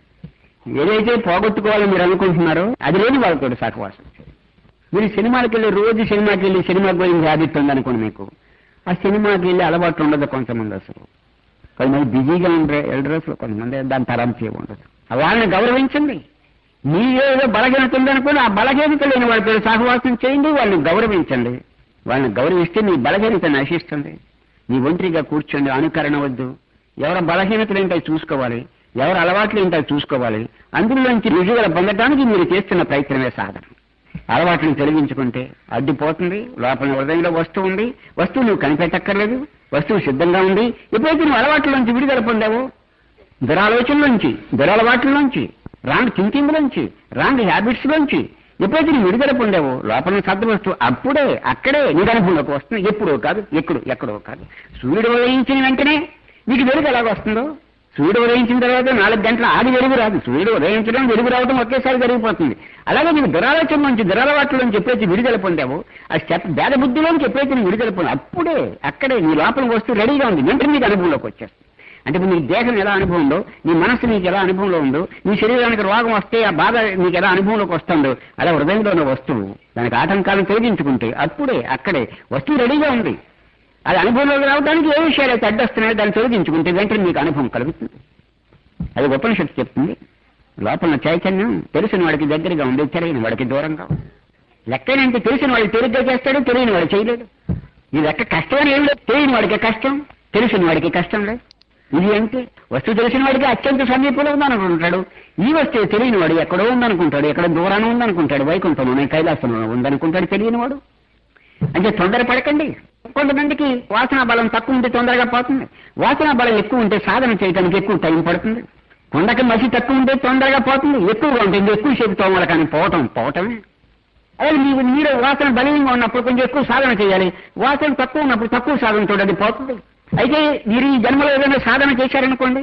ఏదైతే పోగొట్టుకోవాలని మీరు అనుకుంటున్నారో అది లేని వాళ్ళతో సహవాసం చేయండి. మీరు సినిమాకి వెళ్ళి రోజు సినిమాకి వెళ్ళి సినిమా గురించి హ్యాబిట్ ఉందనుకోండి మీకు ఆ సినిమాకి వెళ్ళి అలవాటు ఉండదు కొంతమంది అసలు కొంతమంది బిజీగా ఉండే ఎల్డర్స్ కొంతమంది దాని తరంపే ఉండదు వాళ్ళని గౌరవించండి మీ ఏదో బలహీనత ఉందనుకోండి ఆ బలహీనత లేని వాళ్ళతో సహవాసం చేయండి వాళ్ళని గౌరవించండి వాళ్ళని గౌరవిస్తే మీ బలహీనత నశిస్తుంది మీ ఒంటరిగా కూర్చోండి అనుకరణ వద్దు ఎవరి బలహీనతలు ఏంటో చూసుకోవాలి ఎవరి అలవాట్లు ఏంటో చూసుకోవాలి అందులోంచి రుజువులు పొందడానికి మీరు చేస్తున్న ప్రయత్నమే సాధన అలవాట్లను తొలగించుకుంటే అడ్డుపోతుంది లోపల హృదయంలో వస్తువు ఉంది వస్తువు నువ్వు కనిపెట్టక్కర్లేదు వస్తువు సిద్ధంగా ఉంది ఎప్పుడైతే నువ్వు అలవాట్లలోంచి విడుదల పొందావో దురాలోచనలోంచి దురలవాట్లలోంచి రాంగ్ థింకింగ్ లోంచి రాంగ్ హ్యాబిట్స్ లోంచి ఎప్పుడైతే నువ్వు విడుదల పొందావో లోపల సద్ద వస్తువు అప్పుడే అక్కడే నీకు అనుభవంలోకి వస్తుంది ఎప్పుడో కాదు ఎక్కడో ఎక్కడో కాదు సూర్యుడు ఉదయించిన వెంటనే నీకు వెలుగు ఎలాగ వస్తుందో సూర్యుడు ఉదయించిన తర్వాత నాలుగు గంటల ఆది వెలుగు రాదు సూర్యుడు ఉదయించడం వెలుగు రావడం ఒకేసారి జరిగిపోతుంది అలాగే నీకు దురాలోచన నుంచి దురలవాట్ల నుంచి ఎప్పుడైతే విడుదల పొందావో ఆ స్టెప్ భేద బుద్ధిలోంచి ఎప్పుడైతే నువ్వు విడుదల పొందావు అప్పుడే అక్కడే నీ లోపల వస్తువు రెడీగా ఉంది వెంటనే నీకు అనుభవంలోకి వచ్చేస్తుంది అంటే ఇప్పుడు నీ దేహం ఎలా అనుభవం ఉందో నీ మనసు నీకు ఎలా అనుభవంలో ఉందో నీ శరీరానికి రోగం వస్తే ఆ బాధ నీకు ఎలా అనుభవంలోకి వస్తుందో అలా హృదయంలో ఉన్న వస్తువు దానికి ఆటంకాలను తొలగించుకుంటే అప్పుడే అక్కడే వస్తువు రెడీగా ఉంది అది అనుభవంలోకి రావడానికి ఏ విషయాలు అయితే అడ్డొస్తున్నాయో దాన్ని తొలగించుకుంటే వెంటనే మీకు అనుభవం కలుగుతుంది అది ఉపనిషత్తు చెప్తుంది లోపల ఉన్న చైతన్యం తెలిసిన వాడికి దగ్గరగా ఉంది తెలియని వాడికి దూరంగా ఉంది లెక్కనంటే తెలిసిన వాడికి తేలిగ్గా చేస్తాడు తెలియని వాడు చేయలేడు ఈ లెక్క కష్టమని ఏం లేదు తెలియని వాడికి కష్టం తెలిసిన వాడికి కష్టం లేదు ఇది అంటే వస్తువు తెలిసిన వాడికి అత్యంత సమీపంలో ఉందనుకుంటాడు ఈ వస్తువు తెలియని వాడు ఎక్కడో ఉందనుకుంటాడు ఎక్కడ దూరాన ఉందనుకుంటాడు వైకుంఠంలోనే కైలాసంలో ఉందనుకుంటాడు తెలియని వాడు అంటే తొందర పడకండి కొంతమందికి వాసన బలం తక్కువ ఉంటే తొందరగా పోతుంది వాసన బలం ఎక్కువ ఉంటే సాధన చేయడానికి ఎక్కువ టైం పడుతుంది కొండకి మసి తక్కువ ఉంటే తొందరగా పోతుంది ఎక్కువగా ఉంటుంది ఎక్కువ సేపు తోమల కానీ పోవటం పోవటమే అదే మీరు మీరు వాసన బలంగా ఉన్నప్పుడు కొంచెం ఎక్కువ సాధన చేయాలి వాసన తక్కువ ఉన్నప్పుడు తక్కువ సాధన చూడండి పోతుంది అయితే మీరు ఈ జన్మలో ఏదైనా సాధన చేశారనుకోండి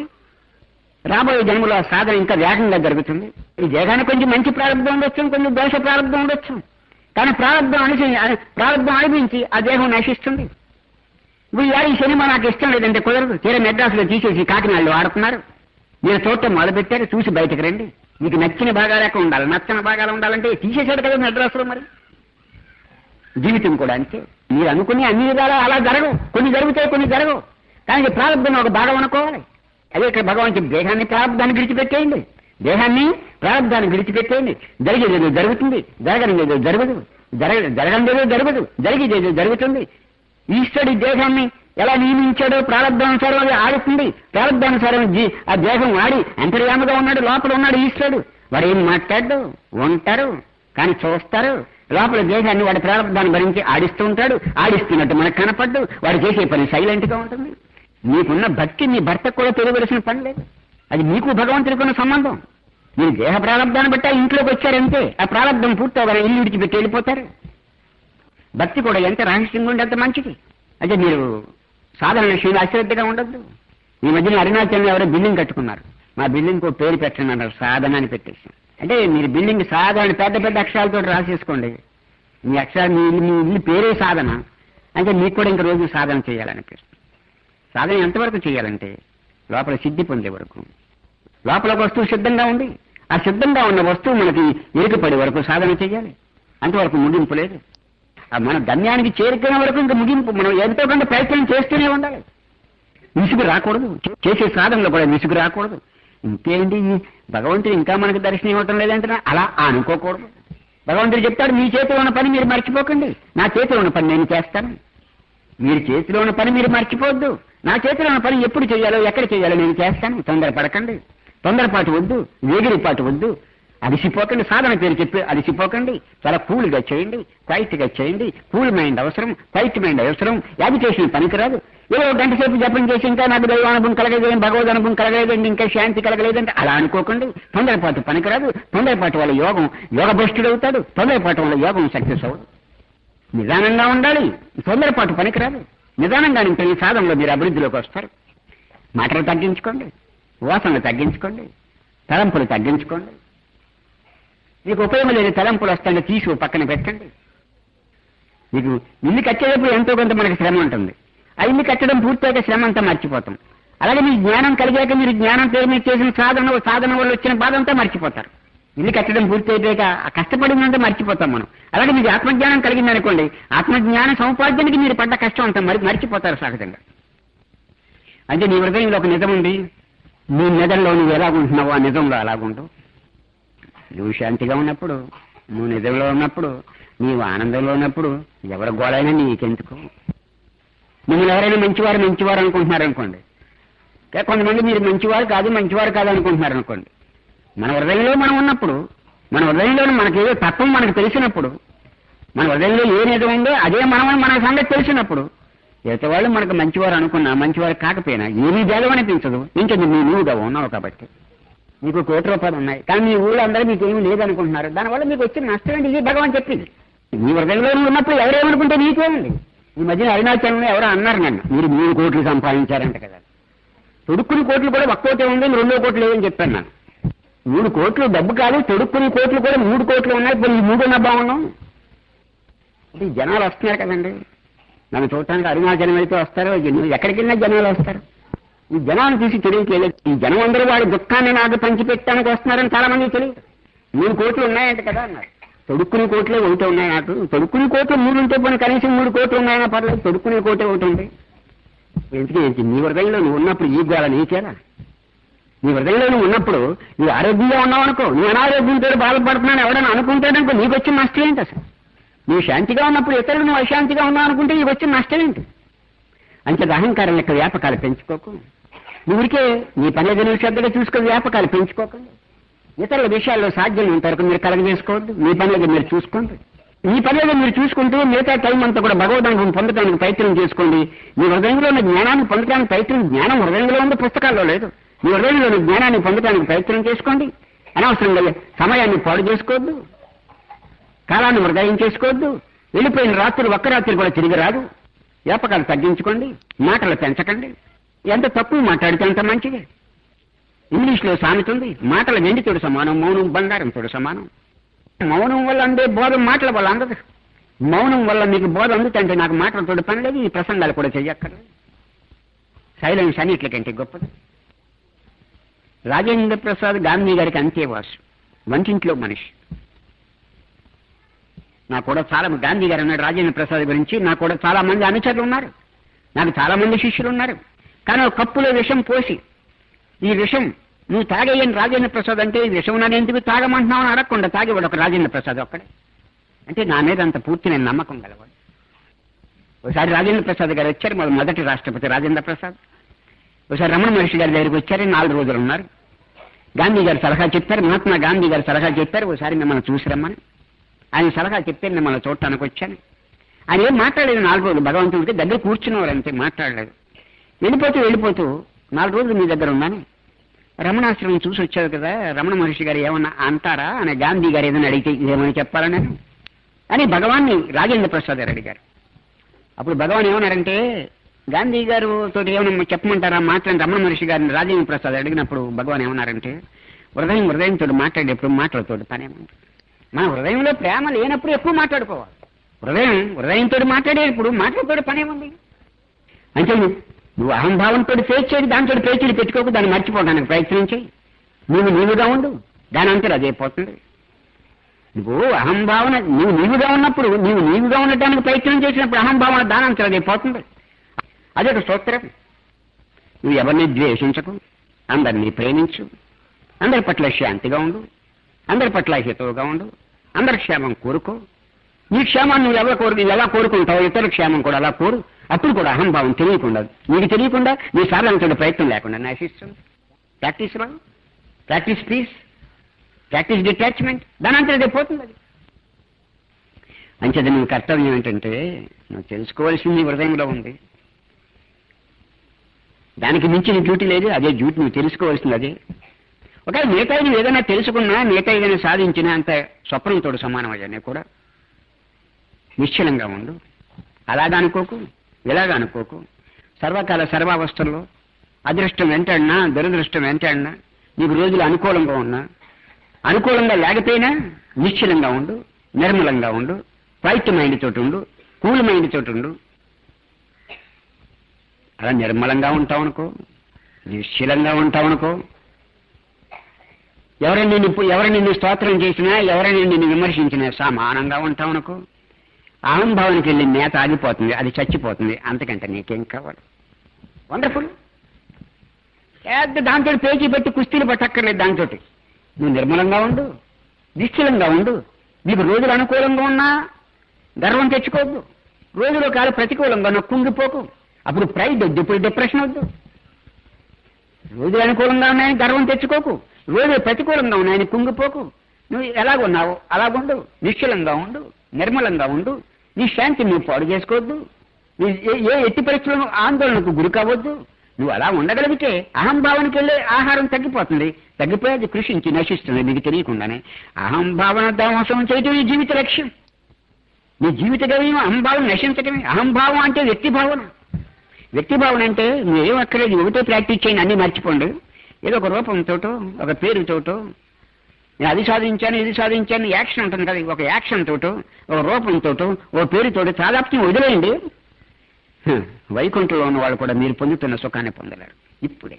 రాబోయే జన్మలో ఆ సాధన ఇంకా వేగంగా జరుగుతుంది ఈ దేహానికి కొంచెం మంచి ప్రారంభం ఉండొచ్చు కొంచెం దోష ప్రారంభం ఉండొచ్చు కానీ ప్రారంభం అనిసి ప్రారంభం అనిపించి ఆ దేహం నశిస్తుంది ఇప్పుడు ఇవాళ ఈ సినిమా నాకు ఇష్టం లేదంటే కుదరదు తీరా మెడ్రాసులో తీసేసి కాకినాడలో ఆడుతున్నారు మీరు చూడటం మొదలుపెట్టారు చూసి బయటకు రండి మీకు నచ్చిన భాగాలు ఎక్కడ ఉండాలి నచ్చని భాగాలు ఉండాలంటే తీసేశాడు కదా మెడ్రాసులో మరి జీవితం కూడా అంతే మీరు అనుకుని అన్ని విధాలా అలా జరగవు కొన్ని జరుగుతాయి కొన్ని జరగవు కానీ ప్రారంభం ఒక భాగం అనుకోవాలి అదే ఇక్కడ భగవాన్ చెప్పి దేహాన్ని ప్రారంభాన్ని విడిచిపెట్టేయండి దేహాన్ని ప్రారంభాన్ని విడిచిపెట్టేయండి జరిగేదేదో జరుగుతుంది జరగనిదేదో జరగదు జరగ జరగనిదేదో జరగదు జరిగేదేదో జరుగుతుంది ఈశ్వరుడి దేహాన్ని ఎలా నియమించాడో ప్రారంభానుసారం అది ఆడుతుంది ప్రారంభానుసారం జీ ఆ దేహం ఆడి అంతర్యామగా ఉన్నాడు లోపల ఉన్నాడు ఈశ్వరుడు వాడు ఏం మాట్లాడు ఉంటారు కానీ చూస్తారు లోపల దేశాన్ని వాడి ప్రారంభాన్ని భరించి ఆడిస్తూ ఉంటాడు ఆడిస్తున్నట్టు మనకు కనపడ్డు వాడు చేసే పని సైలెంట్ గా ఉంటుంది నీకున్న భక్తి నీ భర్తకు కూడా తెలియవలసిన పని లేదు అది నీకు భగవంతుడికి ఉన్న సంబంధం మీరు దేహ ప్రారంభాన్ని బట్టి ఆ ఇంట్లోకి వచ్చారంతే ఆ ప్రారంభం పూర్తవగా ఇల్లు విడిచిపెట్టి వెళ్ళిపోతారు భక్తి కూడా ఎంత రహస్యంగా ఉంటే అంత మంచిది అంటే మీరు సాధారణ విషయంలో అశ్రద్ధగా ఉండద్దు ఈ మధ్యన అరుణాచలంలో ఎవరో బిల్డింగ్ కట్టుకున్నారు మా బిల్డింగ్ ఒక పేరు పెట్టండి అన్నారు సాధన అని పెట్టేసి అంటే మీరు బిల్డింగ్ సాధారణ పెద్ద పెద్ద అక్షరాలతో రాసేసుకోండి మీ అక్షరాలు మీ ఇల్లు మీ ఇల్లు పేరే సాధన అంటే మీకు కూడా ఇంక రోజు సాధన చేయాలనిపిస్తుంది సాధన ఎంతవరకు చేయాలంటే లోపల సిద్ధి పొందే వరకు లోపల ఒక వస్తువు సిద్ధంగా ఉంది ఆ సిద్ధంగా ఉన్న వస్తువు మనకి ఎరుకపడే వరకు సాధన చేయాలి అంతవరకు ముగింపు లేదు ఆ మన గమ్యానికి చేరుకునే వరకు ఇంకా ముగింపు మనం ఎంతో కొంత ప్రయత్నం చేస్తూనే ఉండాలి విసుగు రాకూడదు చేసే సాధనలో కూడా విసుగు రాకూడదు ఇంకేంటి భగవంతుడు ఇంకా మనకు దర్శనం ఇవ్వటం లేదంటే అలా అనుకోకూడదు భగవంతుడు చెప్తాడు మీ చేతిలో ఉన్న పని మీరు మర్చిపోకండి నా చేతిలో ఉన్న పని నేను చేస్తాను మీరు చేతిలో ఉన్న పని మీరు మర్చిపోవద్దు నా చేతిలో ఉన్న పని ఎప్పుడు చేయాలో ఎక్కడ చేయాలో నేను చేస్తాను తొందరపడకండి తొందరపాటు వద్దు వేగిరిపాటు వద్దు అలసిపోకండి సాధన పేరు చెప్పి అలసిపోకండి చాలా కూల్గా చేయండి క్వైట్ గా చేయండి కూల్ మైండ్ అవసరం క్వైట్ మైండ్ అవసరం యాజిటేషన్ పనికిరాదు ఏదో ఒక గంట సేపు జపం చేసి ఇంకా నాకు దైవానుభవం కలగలేదు భగవద్ అనుభవం కలగలేదండి ఇంకా శాంతి కలగలేదంటే అలా అనుకోకండి తొందరపాటు పనికిరాదు తొందరపాటు వల్ల యోగం యోగభ్రష్టుడు అవుతాడు తొందరపాటు వల్ల యోగం సక్సెస్ అవ్వదు నిదానంగా ఉండాలి తొందరపాటు పనికిరాదు నిదానంగా ఉంటే ఈ సాధనలో మీరు అభివృద్ధిలోకి వస్తారు మాటలు తగ్గించుకోండి వాసనలు తగ్గించుకోండి తలంపులు తగ్గించుకోండి మీకు ఉపయోగం లేని తలంపులు వస్తాయంటే తీసి ఓ పక్కన పెట్టండి మీకు ఇల్లు కట్టేటప్పుడు ఎంతో కొంత మనకి శ్రమ ఉంటుంది ఆ ఇల్లు కట్టడం పూర్తయ్యాక శ్రమ అంతా మర్చిపోతాం అలాగే మీ జ్ఞానం కలిగాక మీరు జ్ఞానం పేరు మీద చేసిన సాధన సాధన వల్ల వచ్చిన బాధ అంతా మర్చిపోతారు ఇల్లు కట్టడం పూర్తి అయిపోయాక ఆ కష్టపడిందంతా మర్చిపోతాం మనం అలాగే మీకు ఆత్మజ్ఞానం కలిగింది అనుకోండి ఆత్మజ్ఞాన సముపార్జనకి మీరు పడ్డ కష్టం అంతా మరి మర్చిపోతారు సహజంగా అంటే నీ హృదయంలో ఒక నిజం ఉంది నీ నిజంలో నువ్వు ఎలాగుంటున్నావో ఆ నిజంలో అలాగుంటావు నువ్వు శాంతిగా ఉన్నప్పుడు నువ్వు నిజంలో ఉన్నప్పుడు నీవు ఆనందంలో ఉన్నప్పుడు ఎవరి గోడైనా నీకెందుకు మిమ్మల్ని ఎవరైనా మంచివారు మంచివారు అనుకుంటున్నారు అనుకోండి ఇంకా కొంతమంది మీరు మంచివారు కాదు మంచివారు కాదు అనుకుంటున్నారు అనుకోండి మన హృదయంలో మనం ఉన్నప్పుడు మన హృదయంలో మనకి ఏదో తత్వం మనకు తెలిసినప్పుడు మన హృదయంలో ఏ నిజం ఉందో అదే మనమని మన సంగతి తెలిసినప్పుడు ఎదుటి వాళ్ళు మనకు మంచివారు అనుకున్నా మంచివారు కాకపోయినా ఏమీ భేదం అనిపించదు ఇంకెందుకు నీ నువ్వుగా ఉన్నావు కాబట్టి మీకు కోటి రూపాయలు ఉన్నాయి కానీ మీ ఊళ్ళో అందరూ మీకు ఏమీ లేదనుకుంటున్నారు దానివల్ల మీకు వచ్చిన నష్టం ఏంటి ఇది భగవాన్ చెప్పింది మీ హృదయంలో నువ్వు ఉన్నప్పుడు ఎవరేమనుకుంటే నీకేమండి ఈ మధ్యన అరుణాచలంలో ఎవరో అన్నారు నన్ను మీరు మూడు కోట్లు సంపాదించారంట కదా తొడుక్కుని కోట్లు కూడా ఒక్కోటే ఉంది రెండో కోట్లు లేవని చెప్పాను ನಾನು మూడు కోట్లు డబ్బు కాదు తొడుక్కుని కోట్లు కూడా మూడు కోట్లు ఉన్నాయి ఇప్పుడు ఈ మూడు ఉన్న బాగున్నాం ఈ జనాలు వస్తున్నారు కదండి నన్ను చూడటానికి అరుణాచలం వెళ్తే వస్తారు ఎన్ని- ఎక్కడికి వెళ్ళినా జనాలు వస్తారు ఈ జనాన్ని చూసి తెలియట్లేదు ఈ జనం అందరూ వాడి దుఃఖాన్ని నాకు పంచిపెట్టడానికి వస్తున్నారని చాలా మంది తెలియదు మూడు కోట్లు ఉన్నాయంట కదా అన్నారు తొడుక్కుని కోట్లే ఒకటి ఉన్నాయి నాకు తొడుక్కుని కోట్లు మూడు ఉంటే పోనీ కనీసం మూడు కోట్లు ఉన్నాయన్నా పర్లేదు తొడుక్కునే కోటే ఒకటి ఉంది ఎందుకు ఏంటి? నీ హృదయంలో నువ్వు ఉన్నప్పుడు ఈ గోళ నీకేలా నీ హృదయంలో నువ్వు ఉన్నప్పుడు నువ్వు ఆరోగ్యంగా ఉన్నావు అనుకో నువ్వు అనారోగ్యంతో బాధపడుతున్నాను ఎవడని అనుకుంటాడనుకో నీకు వచ్చిన నష్టం ఏంటి అసలు నువ్వు శాంతిగా ఉన్నప్పుడు ఇతరులు నువ్వు అశాంతిగా ఉన్నావు అనుకుంటే నీకు వచ్చిన నష్టం ఏంటి అంచేత అహంకారం యొక్క వ్యాపకాలు పెంచుకోకు నువ్వు ఊరికే నీ పని ఏదో నువ్వు శ్రద్ధగా చూసుకో వ్యాపకాలు పెంచుకోకండి ఇతరుల విషయాల్లో సాధ్యం ఇంతవరకు మీరు కలగజేసుకోవద్దు మీ పని ఏదో మీరు చూసుకోండి మీ పని ఏదో మీరు చూసుకుంటూ మిగతా టైం అంతా కూడా భగవద్గీతం పొందడానికి ప్రయత్నం చేసుకోండి మీ హృదయంలో ఉన్న జ్ఞానాన్ని పొందడానికి ప్రయత్నం జ్ఞానం హృదయంలో ఉంది పుస్తకాల్లో లేదు మీ హృదయంలో ఉన్న జ్ఞానాన్ని పొందడానికి ప్రయత్నం చేసుకోండి అనవసరంగా సమయాన్ని పాడు చేసుకోవద్దు కాలాన్ని వృధాయం చేసుకోవద్దు వెళ్ళిపోయిన రాత్రులు ఒక్క రాత్రి కూడా తిరిగి రాదు వ్యాపకాలు తగ్గించుకోండి మాటలు పెంచకండి ఎంత తక్కువ మాట్లాడితే అంత మంచిది ఇంగ్లీష్లో సామెత ఉంది మాటల వెండితోడు సమానం మౌనం బంగారంతోడు సమానం మౌనం వల్ల అందే బోధం మాటల వల్ల అందదు మౌనం వల్ల మీకు బోధ అందుతంటే నాకు మాటలతోటి పని లేదు ఈ ప్రసంగాలు కూడా చెయ్యక్కర్లేదు సైలెన్స్ అన్నిట్లకంటే గొప్పది రాజేంద్ర ప్రసాద్ గాంధీ గారికి అంతేవాసు వంటింట్లో మనిషి నాకు కూడా చాలా మంది- గాంధీ గారు అన్నాడు రాజేంద్ర ప్రసాద్ గురించి నాకు కూడా చాలా మంది అనుచరులు ఉన్నారు నాకు చాలా మంది శిష్యులు ఉన్నారు కానీ ఒక కప్పులో విషం పోసి ఈ విషం నువ్వు తాగేయని రాజేంద్ర ప్రసాద్ అంటే ఈ విషం నన్ను ఎందుకు తాగమంటున్నావు అని అడగకుండా తాగేవాడు ఒక రాజేంద్ర ప్రసాద్ ఒక్కడే అంటే నా మీద అంత పూర్తి నేను నమ్మకం గలవాడు ఒకసారి రాజేంద్ర ప్రసాద్ గారు వచ్చారు మన మొదటి రాష్ట్రపతి రాజేంద్ర ప్రసాద్ ఒకసారి రమణ మహర్షి గారి దగ్గరికి వచ్చారు నాలుగు రోజులు ఉన్నారు గాంధీ గారు సలహా చెప్పారు మహాత్మా గాంధీ గారు సలహా చెప్పారు ఒకసారి మిమ్మల్ని చూసి రమ్మని ఆయన సలహా చెప్తే మిమ్మల్ని చూడటానికి వచ్చాను ఆయన ఏం మాట్లాడలేదు నాలుగు రోజులు భగవంతుడికి దగ్గర కూర్చున్నవారు అంతే మాట్లాడలేదు వెళ్ళిపోతూ వెళ్ళిపోతూ నాలుగు రోజులు మీ దగ్గర ఉన్నాను రమణాశ్రమం చూసి వచ్చారు కదా రమణ మహర్షి గారు ఏమన్నా అంటారా అని గాంధీ గారు ఏదైనా అడిగితే ఏమని చెప్పాలా నేను అని భగవాన్ని రాజేంద్ర ప్రసాద్ గారు అడిగారు అప్పుడు భగవాన్ ఏమన్నారంటే గాంధీ గారు తోటి ఏమైనా చెప్పమంటారా మాట్లాడి రమణ మహర్షి గారిని రాజేంద్ర ప్రసాద్ అడిగినప్పుడు భగవాన్ ఏమన్నారంటే హృదయం హృదయంతో మాట్లాడేప్పుడు మాటలతోటి పనేముంది మన హృదయంలో ప్రేమ లేనప్పుడు ఎక్కువ మాట్లాడుకోవాలి హృదయం హృదయంతో మాట్లాడేటప్పుడు మాటలతోటి పనేముంది అంటే నువ్వు నువ్వు అహంభావంతో ఫేస్ చేయడు దాంతో పేచీలు పెట్టుకోకు దాన్ని మర్చిపోవడానికి ప్రయత్నం చేయి నువ్వు నీవుగా ఉండు దాని అంతా అదే పోతుంది నువ్వు అహంభావన నువ్వు నీవుగా ఉన్నప్పుడు నీవు నీవుగా ఉండటానికి ప్రయత్నం చేసినప్పుడు అహంభావన దానంతా అదే పోతుంది అదొక సూత్రం నువ్వు ఎవరిని ద్వేషించకు అందరినీ ప్రేమించు అందరి పట్ల శాంతిగా ఉండు అందరి పట్ల హితవుగా ఉండు అందరి క్షేమం కోరుకో నీ క్షేమాన్ని నువ్వు ఎలా కోరు ఎలా కోరుకుంటావు ఇతరుల క్షేమం కూడా అలా కోరు అప్పుడు కూడా అహంభావం తెలియకుండా నీకు తెలియకుండా నీ సాధనతో ప్రయత్నం లేకుండా నశిస్తుంది ప్రాక్టీస్ రా ప్రాక్టీస్ పీస్ ప్రాక్టీస్ డిటాచ్మెంట్ దాని అంతా అదే పోతుంది అది అంచేది నువ్వు కర్తవ్యం ఏంటంటే నువ్వు తెలుసుకోవాల్సింది నీ హృదయంలో ఉంది దానికి మించిన డ్యూటీ లేదు అదే డ్యూటీ నువ్వు తెలుసుకోవాల్సింది అదే ఒకవేళ మిగతా నువ్వు ఏదైనా తెలుసుకున్నా మిగతా ఏదైనా సాధించినా అంత స్వప్నంతో సమానం అయ్యానే కూడా నిశ్చలంగా ఉండు అలాగా అనుకోకు ఇలాగా అనుకోకు సర్వకాల సర్వావస్థల్లో అదృష్టం వెంటాడినా దురదృష్టం వెంటాడినా నీకు రోజులు అనుకూలంగా ఉన్నా అనుకూలంగా లేకపోయినా నిశ్చలంగా ఉండు నిర్మలంగా ఉండు వైట్ మైండ్ తోటి ఉండు కూల్ మైండ్ తోటి ఉండు అలా నిర్మలంగా ఉంటావు అనుకో నిశ్చలంగా ఉంటావు అనుకో ఎవరైనా నిన్ను ఎవరైనా నిన్ను స్తోత్రం చేసినా ఎవరైనా నిన్ను విమర్శించినా సమానంగా ఉంటావు అనుకో అహంభావానికి వెళ్ళి నేత ఆగిపోతుంది అది చచ్చిపోతుంది అంతకంటే నీకేం కావాలి వండర్ఫుల్ పెద్ద దాంతో పేజీ పెట్టి కుస్తీలు పట్టక్కర్లేదు దాంతో నువ్వు నిర్మలంగా ఉండు నిశ్చలంగా ఉండు నీకు రోజులు అనుకూలంగా ఉన్నా గర్వం తెచ్చుకోవద్దు రోజులో కాదు ప్రతికూలంగా ఉన్నా కుంగిపోకు అప్పుడు ప్రైడ్ వద్దు ఇప్పుడు డిప్రెషన్ వద్దు రోజులు అనుకూలంగా ఉన్నాయని గర్వం తెచ్చుకోకు రోజులు ప్రతికూలంగా ఉన్నాయని కుంగిపోకు నువ్వు ఎలాగున్నావు అలాగుండు నిశ్చలంగా ఉండు నిర్మలంగా ఉండు నీ శాంతి నువ్వు పాడు చేసుకోవద్దు నీ ఏ- ఏ ఎట్టి పరిస్థితులను ఆందోళనకు గురి కావద్దు నువ్వు అలా ఉండగలిగితే అహంభావనకి వెళ్ళే ఆహారం తగ్గిపోతుంది తగ్గిపోయేది కృషించి నశిస్తుంది నీకు తెలియకుండానే అహంభావన దామోసం చేయటం నీ జీవిత లక్ష్యం నీ జీవిత గవ్యం అహంభావం నశించటమే అహంభావం అంటే వ్యక్తి భావన వ్యక్తి భావన అంటే నువ్వేం అక్కర్లేదు ఒకటే ప్రాక్టీస్ చేయండి అన్ని మర్చిపోండి ఏదో ఒక రూపంతోటో ఒక పేరుతోటో నేను అది సాధించాను ఇది సాధించాను యాక్షన్ ఉంటుంది కదా ఒక యాక్షన్ తోటో ఒక రూపంతోటో ఓ పేరుతోటి తాదాప్యం వదిలేయండి హ, వైకుంఠంలో ఉన్న వాళ్ళు కూడా మీరు పొందుతున్న సుఖాన్ని పొందలేరు ఇప్పుడే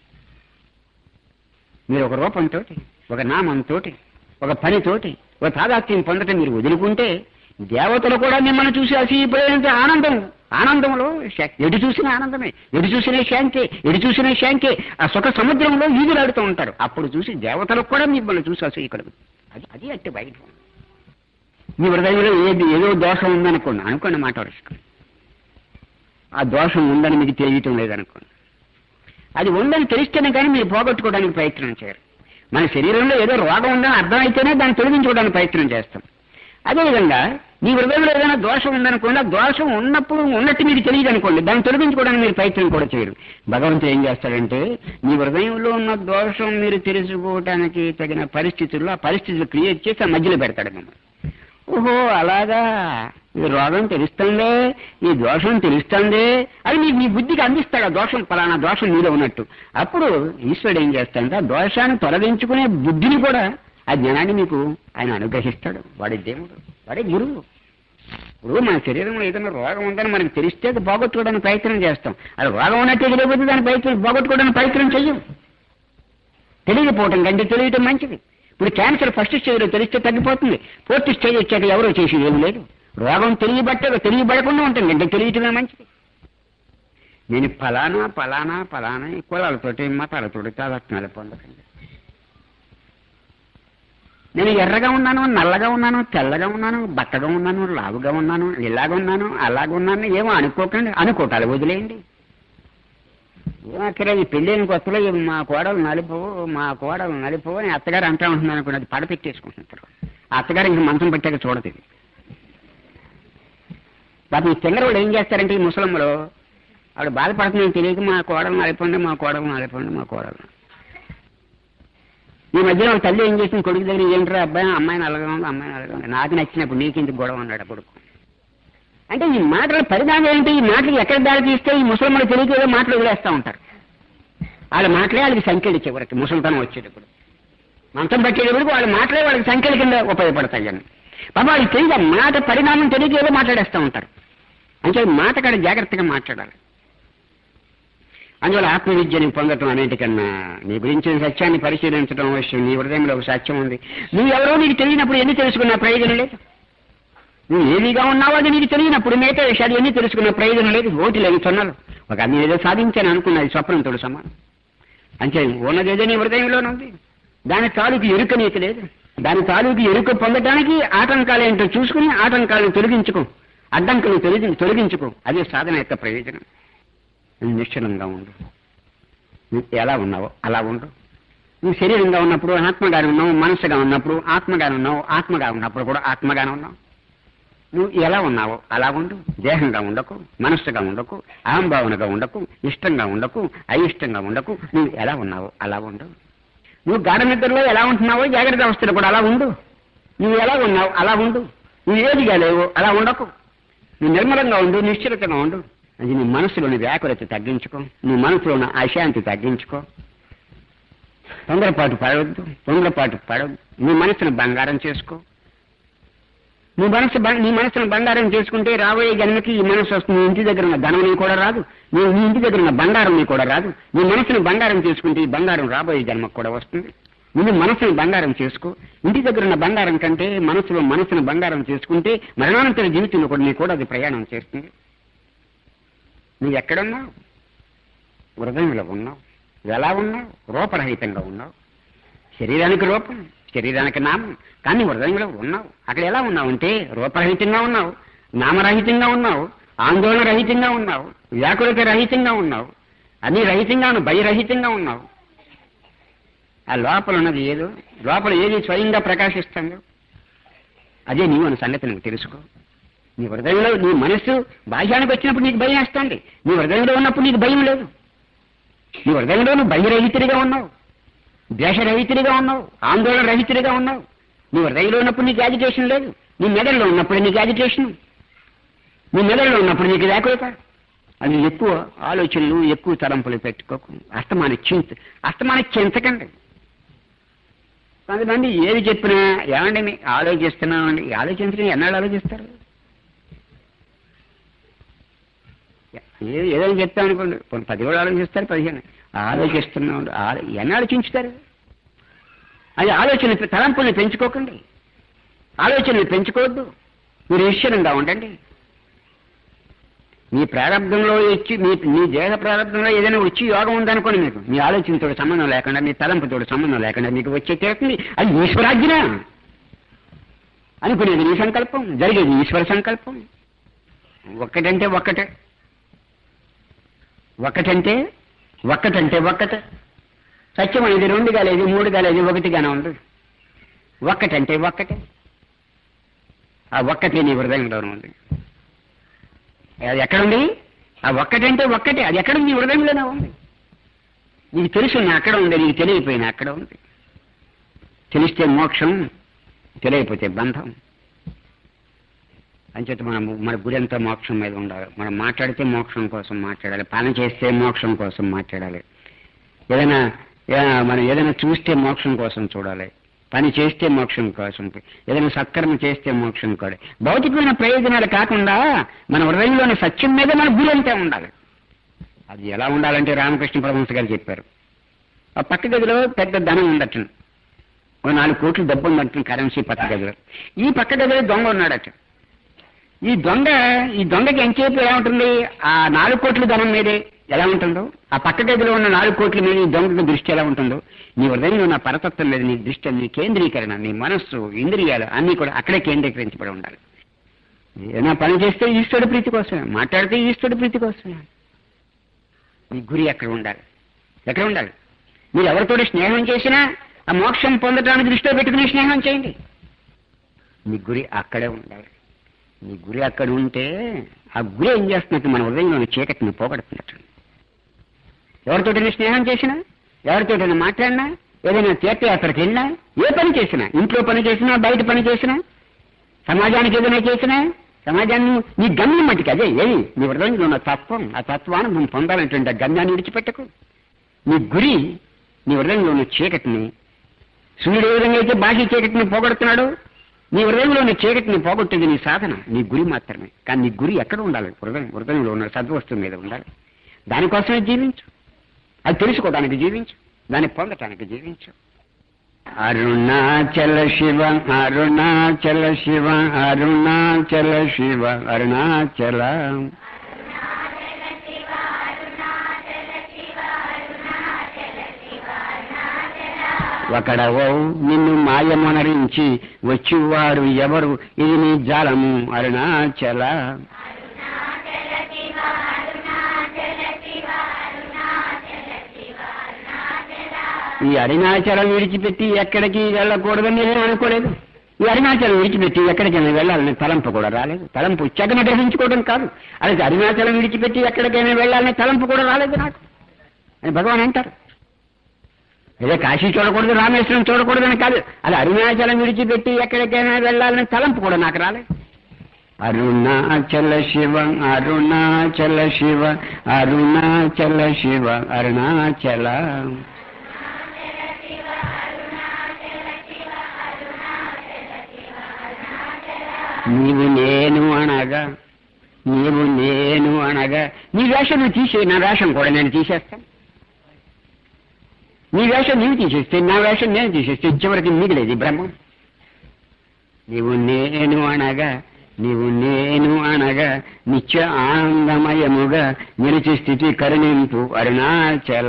మీరు ఒక రూపంతో ఒక నామంతో ఒక పనితోటి ఒక తాదాత్మ్యం పొందటం మీరు వదులుకుంటే దేవతలు కూడా మిమ్మల్ని చూసి అసూయపడేంత ఆనందం ఆనందంలో శా- ఎటు చూసిన ఆనందమే ఎటు చూసిన శాంతి ఎటు చూసిన శాంతి ఆ సుఖ సముద్రంలో ఈదులాడుతూ ఉంటారు అప్పుడు చూసి దేవతలకు కూడా మిమ్మల్ని చూసి అసూయ కలుగుతుంది అది అది అట్టి బయట మీ హృదయంలో ఏది ఏదో దోషం ఉందనుకోండి అనుకోండి మాట వరుసుకోండి ఆ దోషం ఉందని మీకు తెలియటం లేదనుకోండి అది ఉందని తెలిస్తేనే కానీ మీరు పోగొట్టుకోవడానికి ప్రయత్నం చేయరు మన శరీరంలో ఏదో రోగం ఉందని అర్థమైతేనే దాన్ని తొలగించుకోవడానికి ప్రయత్నం చేస్తాం అదేవిధంగా మీ హృదయంలో ఏదైనా దోషం ఉందనుకోండి ఆ దోషం ఉన్నప్పుడు ఉన్నట్టు మీకు తెలియదు అనుకోండి దాన్ని తొలగించుకోవడానికి మీరు ప్రయత్నం కూడా చేయరు భగవంతుడు ఏం చేస్తాడంటే మీ హృదయంలో ఉన్న దోషం మీరు తెలుసుకోవడానికి తగిన పరిస్థితుల్లో ఆ పరిస్థితులు క్రియేట్ చేసి ఆ మధ్యలో పెడతాడు మిమ్మల్ని ఓహో అలాగా ఈ రోగం తెలుస్తుందే ఈ దోషం తెలుస్తుంది అది మీ మీ బుద్ధికి అందిస్తాడు ఆ దోషం పలానా దోషం మీలో ఉన్నట్టు అప్పుడు ఈశ్వరుడు ఏం చేస్తాడంటే ఆ దోషాన్ని తొలగించుకునే బుద్ధిని కూడా ఆ జ్ఞానాన్ని మీకు ఆయన అనుగ్రహిస్తాడు వాడి దేవుడు వాడి గురువు ఇప్పుడు మన శరీరంలో ఏదైనా రోగం ఉందని మనకు తెలిస్తే అది పోగొట్టుకోవడానికి ప్రయత్నం చేస్తాం అది రోగం ఉన్నట్టు తెలియకపోతే దాని ప్రయత్నం పోగొట్టుకోవడానికి ప్రయత్నం చెయ్యం తెలియకపోవటం కంటే తెలియటం మంచిది ఇప్పుడు క్యాన్సర్ ఫస్ట్ స్టేజ్లో తెలిస్తే తగ్గిపోతుంది ఫోర్త్ స్టేజ్ వచ్చాక ఎవరో చేసేది ఏం లేదు రోగం తెలియబట్టే తెలియబడకుండా ఉంటుంది అంటే తెలియటమే మంచిది నేను ఫలానా ఫలానా ఫలానా ఈ కులాలతోటి మతాలతోటి తాదాత్మ్యాలు పొందకండి నేను ఎర్రగా ఉన్నాను నల్లగా ఉన్నాను తెల్లగా ఉన్నాను బక్కగా ఉన్నాను లావుగా ఉన్నాను ఇలాగ ఉన్నాను అలాగ ఉన్నాను ఏమో అనుకోకండి అనుకోటాలు వదిలేయండి అక్కడ ఈ పెళ్ళైన కొత్తలో ఈ మా కోడలు నలుపు మా కోడలు నలుపు అని అత్తగారు అంటా ఉంటున్నాను అనుకుని అది పడ పెట్టేసుకుంటున్నారు ఆ అత్తగారు ఇంక మంచం పెట్టాక చూడదు ఇది పాపం ఈ తింగర వాళ్ళు ఏం చేస్తారంటే ఈ ముసలమ్మలు ఆవిడ బాధపడుతుందని తెలియక మా కోడలు నలిపండి మా కోడలు నలిపండి మా కోడలు ఈ మధ్యన ఒక తల్లి ఏం చేసింది కొడుకు దగ్గర ఏంట్రా అబ్బాయి అమ్మాయి నల్లగా ఉంది అమ్మాయి నల్లగా ఉంది నాకు నచ్చినప్పుడు నీకు ఇంత గొడవ అన్నాడు ఆ కొడుకు అంటే ఈ మాటల పరిణామం ఏంటి ఈ మాటలు ఎక్కడ దారి తీస్తే ఈ ముసలమ్మలు తెలియక ఏదో మాటలు వదిలేస్తూ ఉంటారు వాళ్ళ మాటలే వాళ్ళకి సంఖ్యలు చివరికి ముసలితనం వచ్చేటప్పుడు మంచం పట్టేటప్పుడు వాళ్ళ మాటలే వాళ్ళకి సంఖ్యల కింద ఉపయోగపడతాయి అని పాప వాళ్ళకి తెలియదు ఆ మాట పరిణామం తెలియక ఏదో మాట్లాడేస్తూ ఉంటారు అంటే మాట కాడ జాగ్రత్తగా మాట్లాడాలి అందువల్ల ఆత్మవిద్యని పొందటం అన్నిటికన్నా నీ గురించిన సత్యాన్ని పరిశీలించడం అవశ్యం నీ హృదయంలో ఒక సత్యం ఉంది నువ్వు ఎవరో నీకు తెలియనప్పుడు ఎన్ని తెలుసుకున్న ప్రయోజనం లేదు నువ్వు ఏమిగా ఉన్నావో అది నీకు తెలియనప్పుడు మిగతా విషయాలు ఎన్ని తెలుసుకున్న ప్రయోజనం లేదు ఓటి లేదు సొన్నలు ఒక అది ఏదో సాధించాను అనుకున్నది స్వప్నంతో సమానం అంతే ఉన్నదేదో నీ హృదయంలోనే ఉంది దాని తాలూకు ఎరుక నీకు లేదు దాని తాలూకు ఎరుక పొందడానికి ఆటంకాలు ఏంటో చూసుకుని ఆటంకాలను తొలగించుకో అడ్డంకులను తొలగి తొలగించుకో అదే సాధన యొక్క ప్రయోజనం నువ్వు నిశ్చలంగా ఉండు నువ్వు ఎలా ఉన్నావో అలా ఉండు నువ్వు శరీరంగా ఉన్నప్పుడు ఆత్మగానే ఉన్నావు మనసుగా ఉన్నప్పుడు ఆత్మగానే ఉన్నావు ఆత్మగా ఉన్నప్పుడు కూడా ఆత్మగానే ఉన్నావు నువ్వు ఎలా ఉన్నావో అలా ఉండు దేహంగా ఉండకు మనస్సుగా ఉండకు అహంభావనగా ఉండకు ఇష్టంగా ఉండకు అయిష్టంగా ఉండకు నువ్వు ఎలా ఉన్నావో అలా ఉండు నువ్వు గాఢ నిద్రలో ఎలా ఉంటున్నావో జాగ్రత్త అవస్థలో కూడా అలా ఉండు నువ్వు ఎలా ఉన్నావు అలా ఉండు నువ్వు ఏదిగా లేవో అలా ఉండకు నువ్వు నిర్మలంగా ఉండు నిశ్చలతగా ఉండు అది నీ మనసులోని వ్యాకులత తగ్గించుకో నీ మనసులో ఉన్న అశాంతి తగ్గించుకో తొందరపాటు పడవద్దు తొందరపాటు పడవద్దు నీ మనసును బంగారం చేసుకో నీ మనసు బం- నీ మనసును బంగారం చేసుకుంటే రాబోయే జన్మకి ఈ మనసు వస్తుంది నీ ఇంటి దగ్గర ఉన్న ధనం నీ కూడా రాదు నీ నీ ఇంటి దగ్గర ఉన్న బంగారం నీ కూడా రాదు నీ మనసును బంగారం చేసుకుంటే ఈ బంగారం రాబోయే జన్మకు కూడా వస్తుంది ముందు మనసును బంగారం చేసుకో ఇంటి దగ్గర ఉన్న బంగారం కంటే మనసులో మనసును బంగారం చేసుకుంటే మరణానంతర జీవితంలో కూడా నీ కూడా అది ప్రయాణం చేస్తుంది నువ్వు ఎక్కడున్నావు హృదయంలో ఉన్నావు ఎలా ఉన్నావు రూపరహితంగా ఉన్నావు శరీరానికి రూపం శరీరానికి నామం కానీ హృదయంలో ఉన్నావు అక్కడ ఎలా ఉన్నావు అంటే రూపరహితంగా ఉన్నావు నామరహితంగా ఉన్నావు ఆందోళన రహితంగా ఉన్నావు వ్యాకులత రహితంగా ఉన్నావు అన్ని రహితంగా ఉన్నావు భయరహితంగా ఉన్నావు ఆ లోపల ఉన్నది ఏదో లోపల ఏది స్వయంగా ప్రకాశిస్తుందో అదే నీవు అన్న సంగతి నువ్వు తెలుసుకో నీ హృదయంలో నీ మనస్సు బాహ్యానికి వచ్చినప్పుడు నీకు భయం వేస్తుంది నీ హృదయంలో ఉన్నప్పుడు నీకు భయం లేదు నీ హృదయంలో నువ్వు భయరహితుడిగా ఉన్నావు ద్వేషరహితుడిగా ఉన్నావు ఆందోళన రహితుడిగా ఉన్నావు నీ హృదయంలో ఉన్నప్పుడు నీకు యాజిటేషన్ లేదు నీ మెదడులో ఉన్నప్పుడు నీకు యాజిటేషన్ నీ మెదడులో ఉన్నప్పుడు నీకు వ్యాకులత అది ఎక్కువ ఆలోచనలు ఎక్కువ తలంపులు పెట్టుకోకు అస్తమాన చింత అస్తమాన చింతకండి కొంతమంది ఏది చెప్పినా ఏమండి మీ ఆలోచిస్తున్నామండి ఆలోచించడం ఎన్నాళ్ళు ఆలోచిస్తారు ఏ- ఏదైనా చెప్తాం అనుకోండి కొన్ని పది కూడా ఆలోచిస్తారు పదిహేను ఆలోచిస్తున్నాం ఆలో- ఎన్ని ఆలోచించుతారు అది ఆలోచన తలంపుల్ని పెంచుకోకండి ఆలోచనలు పెంచుకోవద్దు మీరు ఈశ్వరంగా ఉండండి మీ ప్రారంభంలో వచ్చి మీ మీ దేహ ప్రారంభంలో ఏదైనా వచ్చి యోగం ఉందనుకోండి మీకు మీ ఆలోచనతో సంబంధం లేకుండా మీ తలంపుతో సంబంధం లేకుండా మీకు వచ్చే తీరుతుంది అది ఈశ్వరాజ్ఞ అనుకునేది నీ సంకల్పం జరిగేది ఈశ్వర సంకల్పం ఒక్కటంటే ఒక్కటే ఒక్కటంటే ఒక్కటంటే ఒక్కటే సత్యం అనేది రెండుగా లేదు మూడుగా లేదు ఒకటిగానే ఉంది ఒక్కటంటే ఒక్కటే ఆ ఒక్కటే నీ హృదయంలోనే ఉంది అది ఎక్కడుంది ఆ ఒక్కటంటే ఒక్కటే అది ఎక్కడ నీ హృదయంలోనే ఉంది నీకు తెలుసు నా అక్కడ ఉంది నీకు తెలియపోయినా అక్కడ ఉంది తెలిస్తే మోక్షం తెలియకపోతే బంధం అంచేత మనం మన గురి అంతా మోక్షం మీద ఉండాలి మనం మాట్లాడితే మోక్షం కోసం మాట్లాడాలి పని చేస్తే మోక్షం కోసం మాట్లాడాలి ఏదైనా ఏ- మనం ఏదైనా చూస్తే మోక్షం కోసం చూడాలి పని చేస్తే మోక్షం కోసం ఏదైనా సత్కర్మ చేస్తే మోక్షం కూడా భౌతికమైన ప్రయోజనాలు కాకుండా మన హృదయంలోని సత్యం మీద మన గురి అంతా ఉండాలి అది ఎలా ఉండాలంటే రామకృష్ణ పరమహంస గారు చెప్పారు ఆ పక్క గదిలో పెద్ద ధనం ఉండటం ఓ నాలుగు కోట్లు డబ్బు ఉందంటుంది కరెన్సీ పక్క గదిలో ఈ పక్క గదిలో దొంగ ఉన్నాడట ఈ దొంగ ఈ దొంగకి ఎంతసేపు ఎలా ఉంటుంది ఆ నాలుగు కోట్ల ధనం మీదే ఎలా ఉంటుందో ఆ పక్క గదిలో ఉన్న నాలుగు కోట్ల మీద నీ దొంగ దృష్టి ఎలా ఉంటుందో నీ హృదయంలో ఉన్న పరతత్వం మీద నీ దృష్టి నీ కేంద్రీకరణ నీ మనస్సు ఇంద్రియాలు అన్నీ కూడా అక్కడే కేంద్రీకరించబడి ఉండాలి ఏదైనా పని చేస్తే ఈశ్వరుడి ప్రీతి కోసమే మాట్లాడితే ఈశ్వరుడి ప్రీతి కోసమే మీ గురి ఎక్కడ ఉండాలి ఎక్కడ ఉండాలి మీరు ఎవరితోటి స్నేహం చేసినా ఆ మోక్షం పొందడానికి దృష్టిలో పెట్టుకుని స్నేహం చేయండి మీ గురి అక్కడే ఉండాలి మీ గురి అక్కడ ఉంటే ఆ గురి ఏం చేస్తున్నట్టు మన హృదయంలోని చీకటిని పోగొడుతున్నట్టు ఎవరితోటైనా స్నేహం చేసినా ఎవరితోటైనా మాట్లాడినా ఏదైనా తీర్థయాత్రకు వెళ్ళినా ఏ పని చేసినా ఇంట్లో పని చేసినా బయట పని చేసినా సమాజానికి ఏదైనా చేసినా సమాజాన్ని నీ గమ్యం మట్టికి అదే ఏది నీ హృదయంలో ఉన్న తత్వం ఆ తత్వాన్ని మనం పొందాలనేటువంటి ఆ గమ్యాన్ని విడిచిపెట్టకు నీ గురి నీ హృదయంలో ఉన్న చీకటిని సూర్యుడు ఏ విధంగా అయితే బాహ్య చీకటిని పోగొడుతున్నాడు నీ హృదయంలో ఉన్న చీకటిని పోగొట్టేది నీ సాధన నీ గురి మాత్రమే కానీ నీ గురి ఎక్కడ ఉండాలి హృదయం హృదయంలో ఉన్న సద్వస్తువు మీద ఉండాలి దానికోసమే జీవించు అది తెలుసుకోవడానికి జీవించు దాన్ని పొందటానికి జీవించు అరుణాచల శివ అరుణాచల శివ అరుణాచల శివ అరుణాచల ఒకడవో నిన్ను మాయమొనరించి వచ్చివారు ఎవరు ఇది నీ జాలము అరుణాచల ఈ అరుణాచలం విడిచిపెట్టి ఎక్కడికి వెళ్ళకూడదని నేను అనుకోలేదు ఈ అరుణాచలం విడిచిపెట్టి ఎక్కడికైనా వెళ్ళాలని తలంపు కూడా రాలేదు తలంపు చెగన గ్రహించుకోవడం కాదు అలాగే అరుణాచలం విడిచిపెట్టి ఎక్కడికైనా వెళ్ళాలని తలంపు కూడా రాలేదు నాకు అని భగవాన్ అంటారు ఏదో కాశీ చూడకూడదు రామేశ్వరం చూడకూడదని కాదు అది అరుణాచలం విడిచిపెట్టి ఎక్కడికైనా వెళ్ళాలని తలంపు కూడా నాకు రాలేదు అరుణాచల శివ అరుణాచల శివ అరుణాచల శివ అరుణాచల నీవు నేను అనగా నీవు నేను అనగా నీ వేషం నువ్వు తీసే నా వేషం కూడా నేను తీసేస్తాను నీ వేషం నీవు తీసేస్తే నా వేషం నేను తీసేస్తే చివరికి మిగిలేది బ్రహ్మం నీవు నేను అనగా నీవు నేను అనగా నిత్య ఆనందమయముగా నిలిచి స్థితి కరుణింపు అరుణాచల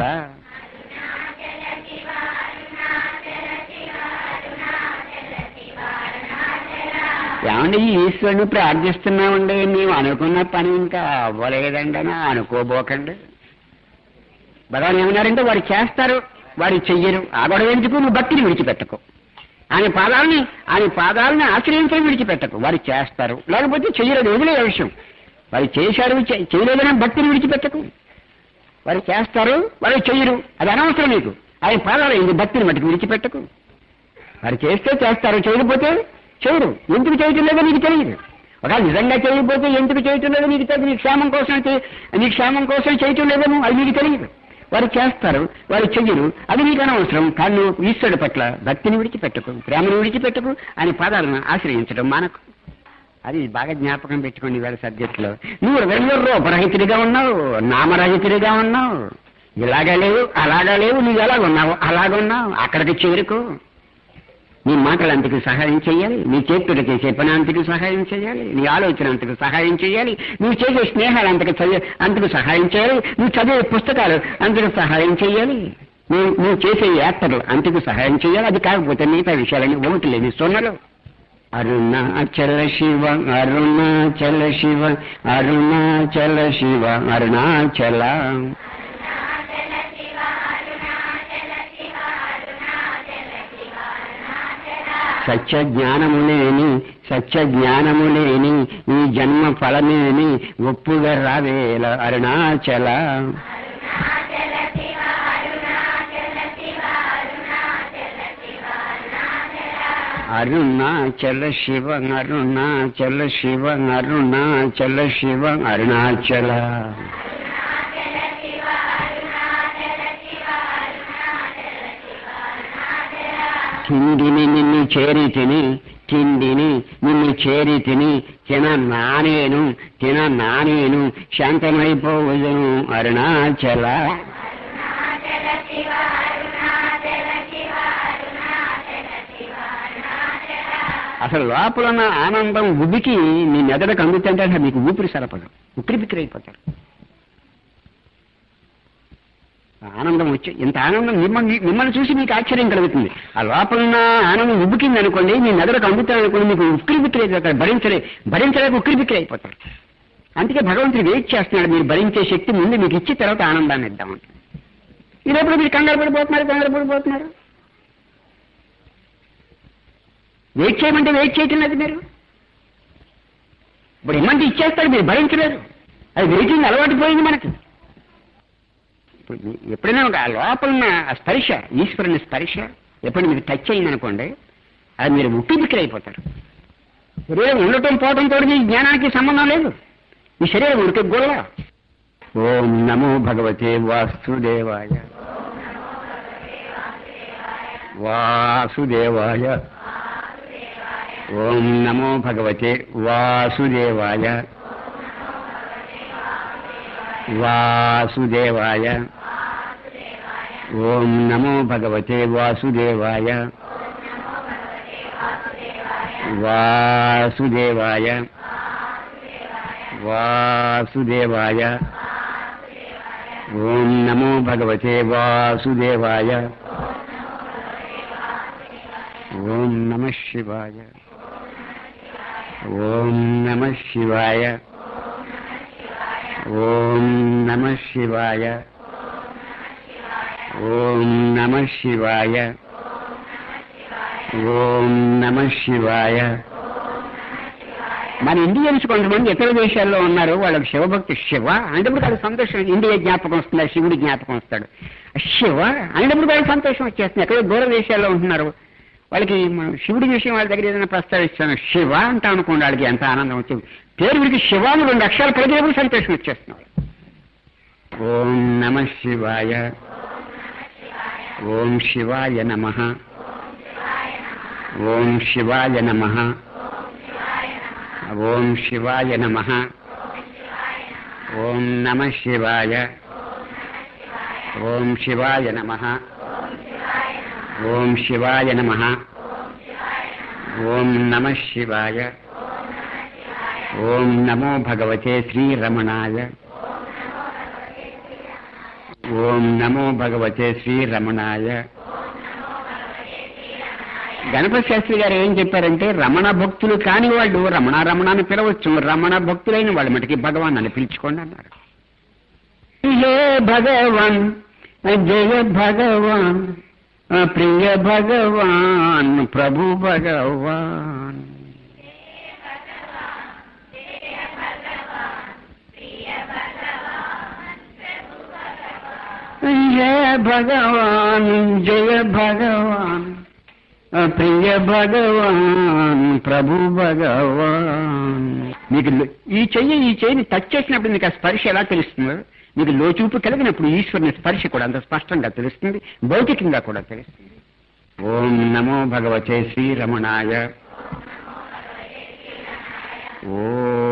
ఏమండి ఈ ఈశ్వరుని ప్రార్థిస్తున్నామండి మేము అనుకున్న పని ఇంకా అవ్వలేదండి అని అనుకోబోకండి భగవాన్ ఏమన్నారంటే వారు చేస్తారు వారు చెయ్యరు ఆ గొడవ ఎందుకు నువ్వు భక్తిని విడిచిపెట్టకు ఆయన పాదాలని ఆయన పాదాలని ఆశ్రయించడం విడిచిపెట్టకు వారు చేస్తారు లేకపోతే చెయ్యలేదు వదిలే విషయం వారు చేశారు చే- చేయలేదనే భక్తిని విడిచిపెట్టకు వారు చేస్తారు వారు చెయ్యరు అది అనవసరం నీకు ఆయన పాదాలు ఇది భక్తిని మటుకు విడిచిపెట్టకు వారు చేస్తే చేస్తారు చేయకపోతే చేయరు ఎందుకు చేయటం లేదో నీకు తెలియదు ఒకవేళ నిజంగా చేయకపోతే ఎందుకు చేయటం లేదో నీకు తెలియదు నీ క్షేమం కోసం చే- నీ క్షేమం కోసం చేయటం లేదేమో అది నీకు తెలియదు వారు చేస్తారు వారు చెయ్యరు అది నీకు అనవసరం కానీ నువ్వు ఈశ్వరుడి పట్ల భక్తిని విడిచిపెట్టకు ప్రేమను విడిచిపెట్టకు ఆయన పాదాలను ఆశ్రయించడం మానకు అది బాగా జ్ఞాపకం పెట్టుకోండి వేళ సబ్జెక్టులో నువ్వు హృదయంలో రూపరహితుడిగా ఉన్నావు నామరహితుడిగా ఉన్నావు ఇలాగా లేవు అలాగా లేవు నువ్వు ఎలాగ ఉన్నావు అలాగున్నావు అక్కడికి చేరుకో నీ మాటలు అంతకు సహాయం చేయాలి నీ చేతుడు చేసే పని అంతకు సహాయం చేయాలి నీ ఆలోచన అంతకు సహాయం చేయాలి నువ్వు చేసే స్నేహాలు అంతకు చదివే అంతకు సహాయం చేయాలి నువ్వు చదివే పుస్తకాలు అంతకు సహాయం చేయాలి నువ్వు నువ్వు చేసే యాత్రలు అంతకు సహాయం చేయాలి అది కాకపోతే మిగతా విషయాలని ఒకటి లేని సొన్నలు అరుణాచల శివ అరుణాచల శివ అరుణాచల శివ అరుణాచల సత్య జ్ఞానము లేని సత్య జ్ఞానము లేని ఈ జన్మ ఫలమేని ఒప్పుగా రావేల అరుణాచల అరుణాచల శివ అరుణాచల శివ అరుణాచల శివ అరుణాచల తిండిని నిన్ను చేరి తిని తిండిని నిన్ను చేరి తిని తిన నానేను తిన నానేను శాంతమైపోవదును అరుణాచల అసలు లోపల ఉన్న ఆనందం ఉబికి నీ మెదడుకు అందుతుంటే అసలు మీకు ఊపిరి సరపదు ఉక్కిరి బిక్కిరి అయిపోతారు ఆనందం వచ్చి ఇంత ఆనందం మిమ్మల్ని మిమ్మల్ని చూసి మీకు ఆశ్చర్యం కలుగుతుంది ఆ లోపల ఉన్న ఆనందం ఉబ్బుకింది అనుకోండి మీ మెదడుకు అందుతాను అనుకోండి మీకు ఉక్కిరి బిక్కిరి అయిపోతారు భరించలే భరించలేక ఉక్కిరి బిక్కిరి అయిపోతారు అందుకే భగవంతుడు వెయిట్ చేస్తున్నాడు మీరు భరించే శక్తి ముందు మీకు ఇచ్చి తర్వాత ఆనందాన్ని ఇద్దామంట ఇదేప్పుడు మీరు కంగారు పడిపోతున్నారు కంగారు పడిపోతున్నారు వెయిట్ చేయమంటే వెయిట్ చేయటం లేదు మీరు ఇప్పుడు ఇమ్మంటే ఇచ్చేస్తాడు మీరు భరించలేరు అది వెయిటింగ్ అలవాటు పోయింది మనకి ఇప్పుడు మీ- ఎప్పుడైనా ఒక ఆ లోపల ఉన్న ఆ స్పర్శ ఈశ్వరుని స్పర్శ ఎప్పుడు మీకు టచ్ అయింది అనుకోండి అది మీరు ఉక్కి బిక్కిరి అయిపోతారు శరీరం ఉండటం పోవడంతో మీ జ్ఞానానికి సంబంధం లేదు ఈ శరీరం ఉడికి గొల్ల ఓం నమో భగవతే వాసుదేవాయ వాసుదేవాయ ఓం నమో భగవతే వాసుదేవాయ వాసుదేవాయ ఓం నమో భగవతే వాసుదేవాయ వాసుదేవాయ వాసుదేవాయ ఓం నమో భగవతే వాసుదేవాయ ఓం నమ శివాయ ఓం నమ శివాయ ఓం నమ శివాయ ఓం నమ శివాయ ఓం నమ శివాయ మన ఇండియన్స్ కొంతమంది ఇతర దేశాల్లో ఉన్నారు వాళ్ళకి శివభక్తి శివ అనేటప్పుడు వాళ్ళకి సంతోషం ఇండియా జ్ఞాపకం వస్తుంది శివుడి జ్ఞాపకం వస్తాడు శివ అనేటప్పుడు వాళ్ళకి సంతోషం వచ్చేస్తుంది ఎక్కడో దూర దేశాల్లో ఉంటున్నారు వాళ్ళకి మన శివుడి విషయం వాళ్ళ దగ్గర ఏదైనా ప్రస్తావిస్తాను శివ అంటా అనుకోండి వాళ్ళకి ఎంత ఆనందం వచ్చింది పేరు వీడికి శివ అని రెండు అక్షరాలు పలికినప్పుడు సంతోషం వచ్చేస్తుంది వాళ్ళకి. ఓం నమ శివాయ ఓం శివాయ నమ ఓం శివాయ నమ ఓం శివాయ నమ ఓం నమ శివాయ ఓం శివాయ నమ ఓం శివాయ నమ ఓం నమ శివాయ ఓం నమో భగవతే శ్రీరమణాయ ఓం నమో భగవతే శ్రీరమణాయ గణపతి శాస్త్రి గారు ఏం చెప్పారంటే రమణ భక్తులు కాని వాళ్ళు రమణ రమణ అని పిలవచ్చు రమణ భక్తులైన వాళ్ళు మటుకి భగవాన్ అని పిలుచుకోండి అన్నారు హే భగవాన్ జయ భగవాన్ ప్రియ భగవాన్ ప్రభు భగవాన్ జయ భగవాన్ జయ భగవాన్ ప్రియ భగవాన్ ప్రభు భగవాన్ మీకు లో- ఈ చెయ్యి ఈ చెయ్యిని టచ్ చేసినప్పుడు మీకు ఆ స్పర్శ ఎలా తెలుస్తుందో మీకు లోచూపు కలిగినప్పుడు ఈశ్వరుని స్పర్శ కూడా అంత స్పష్టంగా తెలుస్తుంది భౌతికంగా కూడా తెలుస్తుంది ఓం నమో భగవతే శ్రీరమణాయ ఓం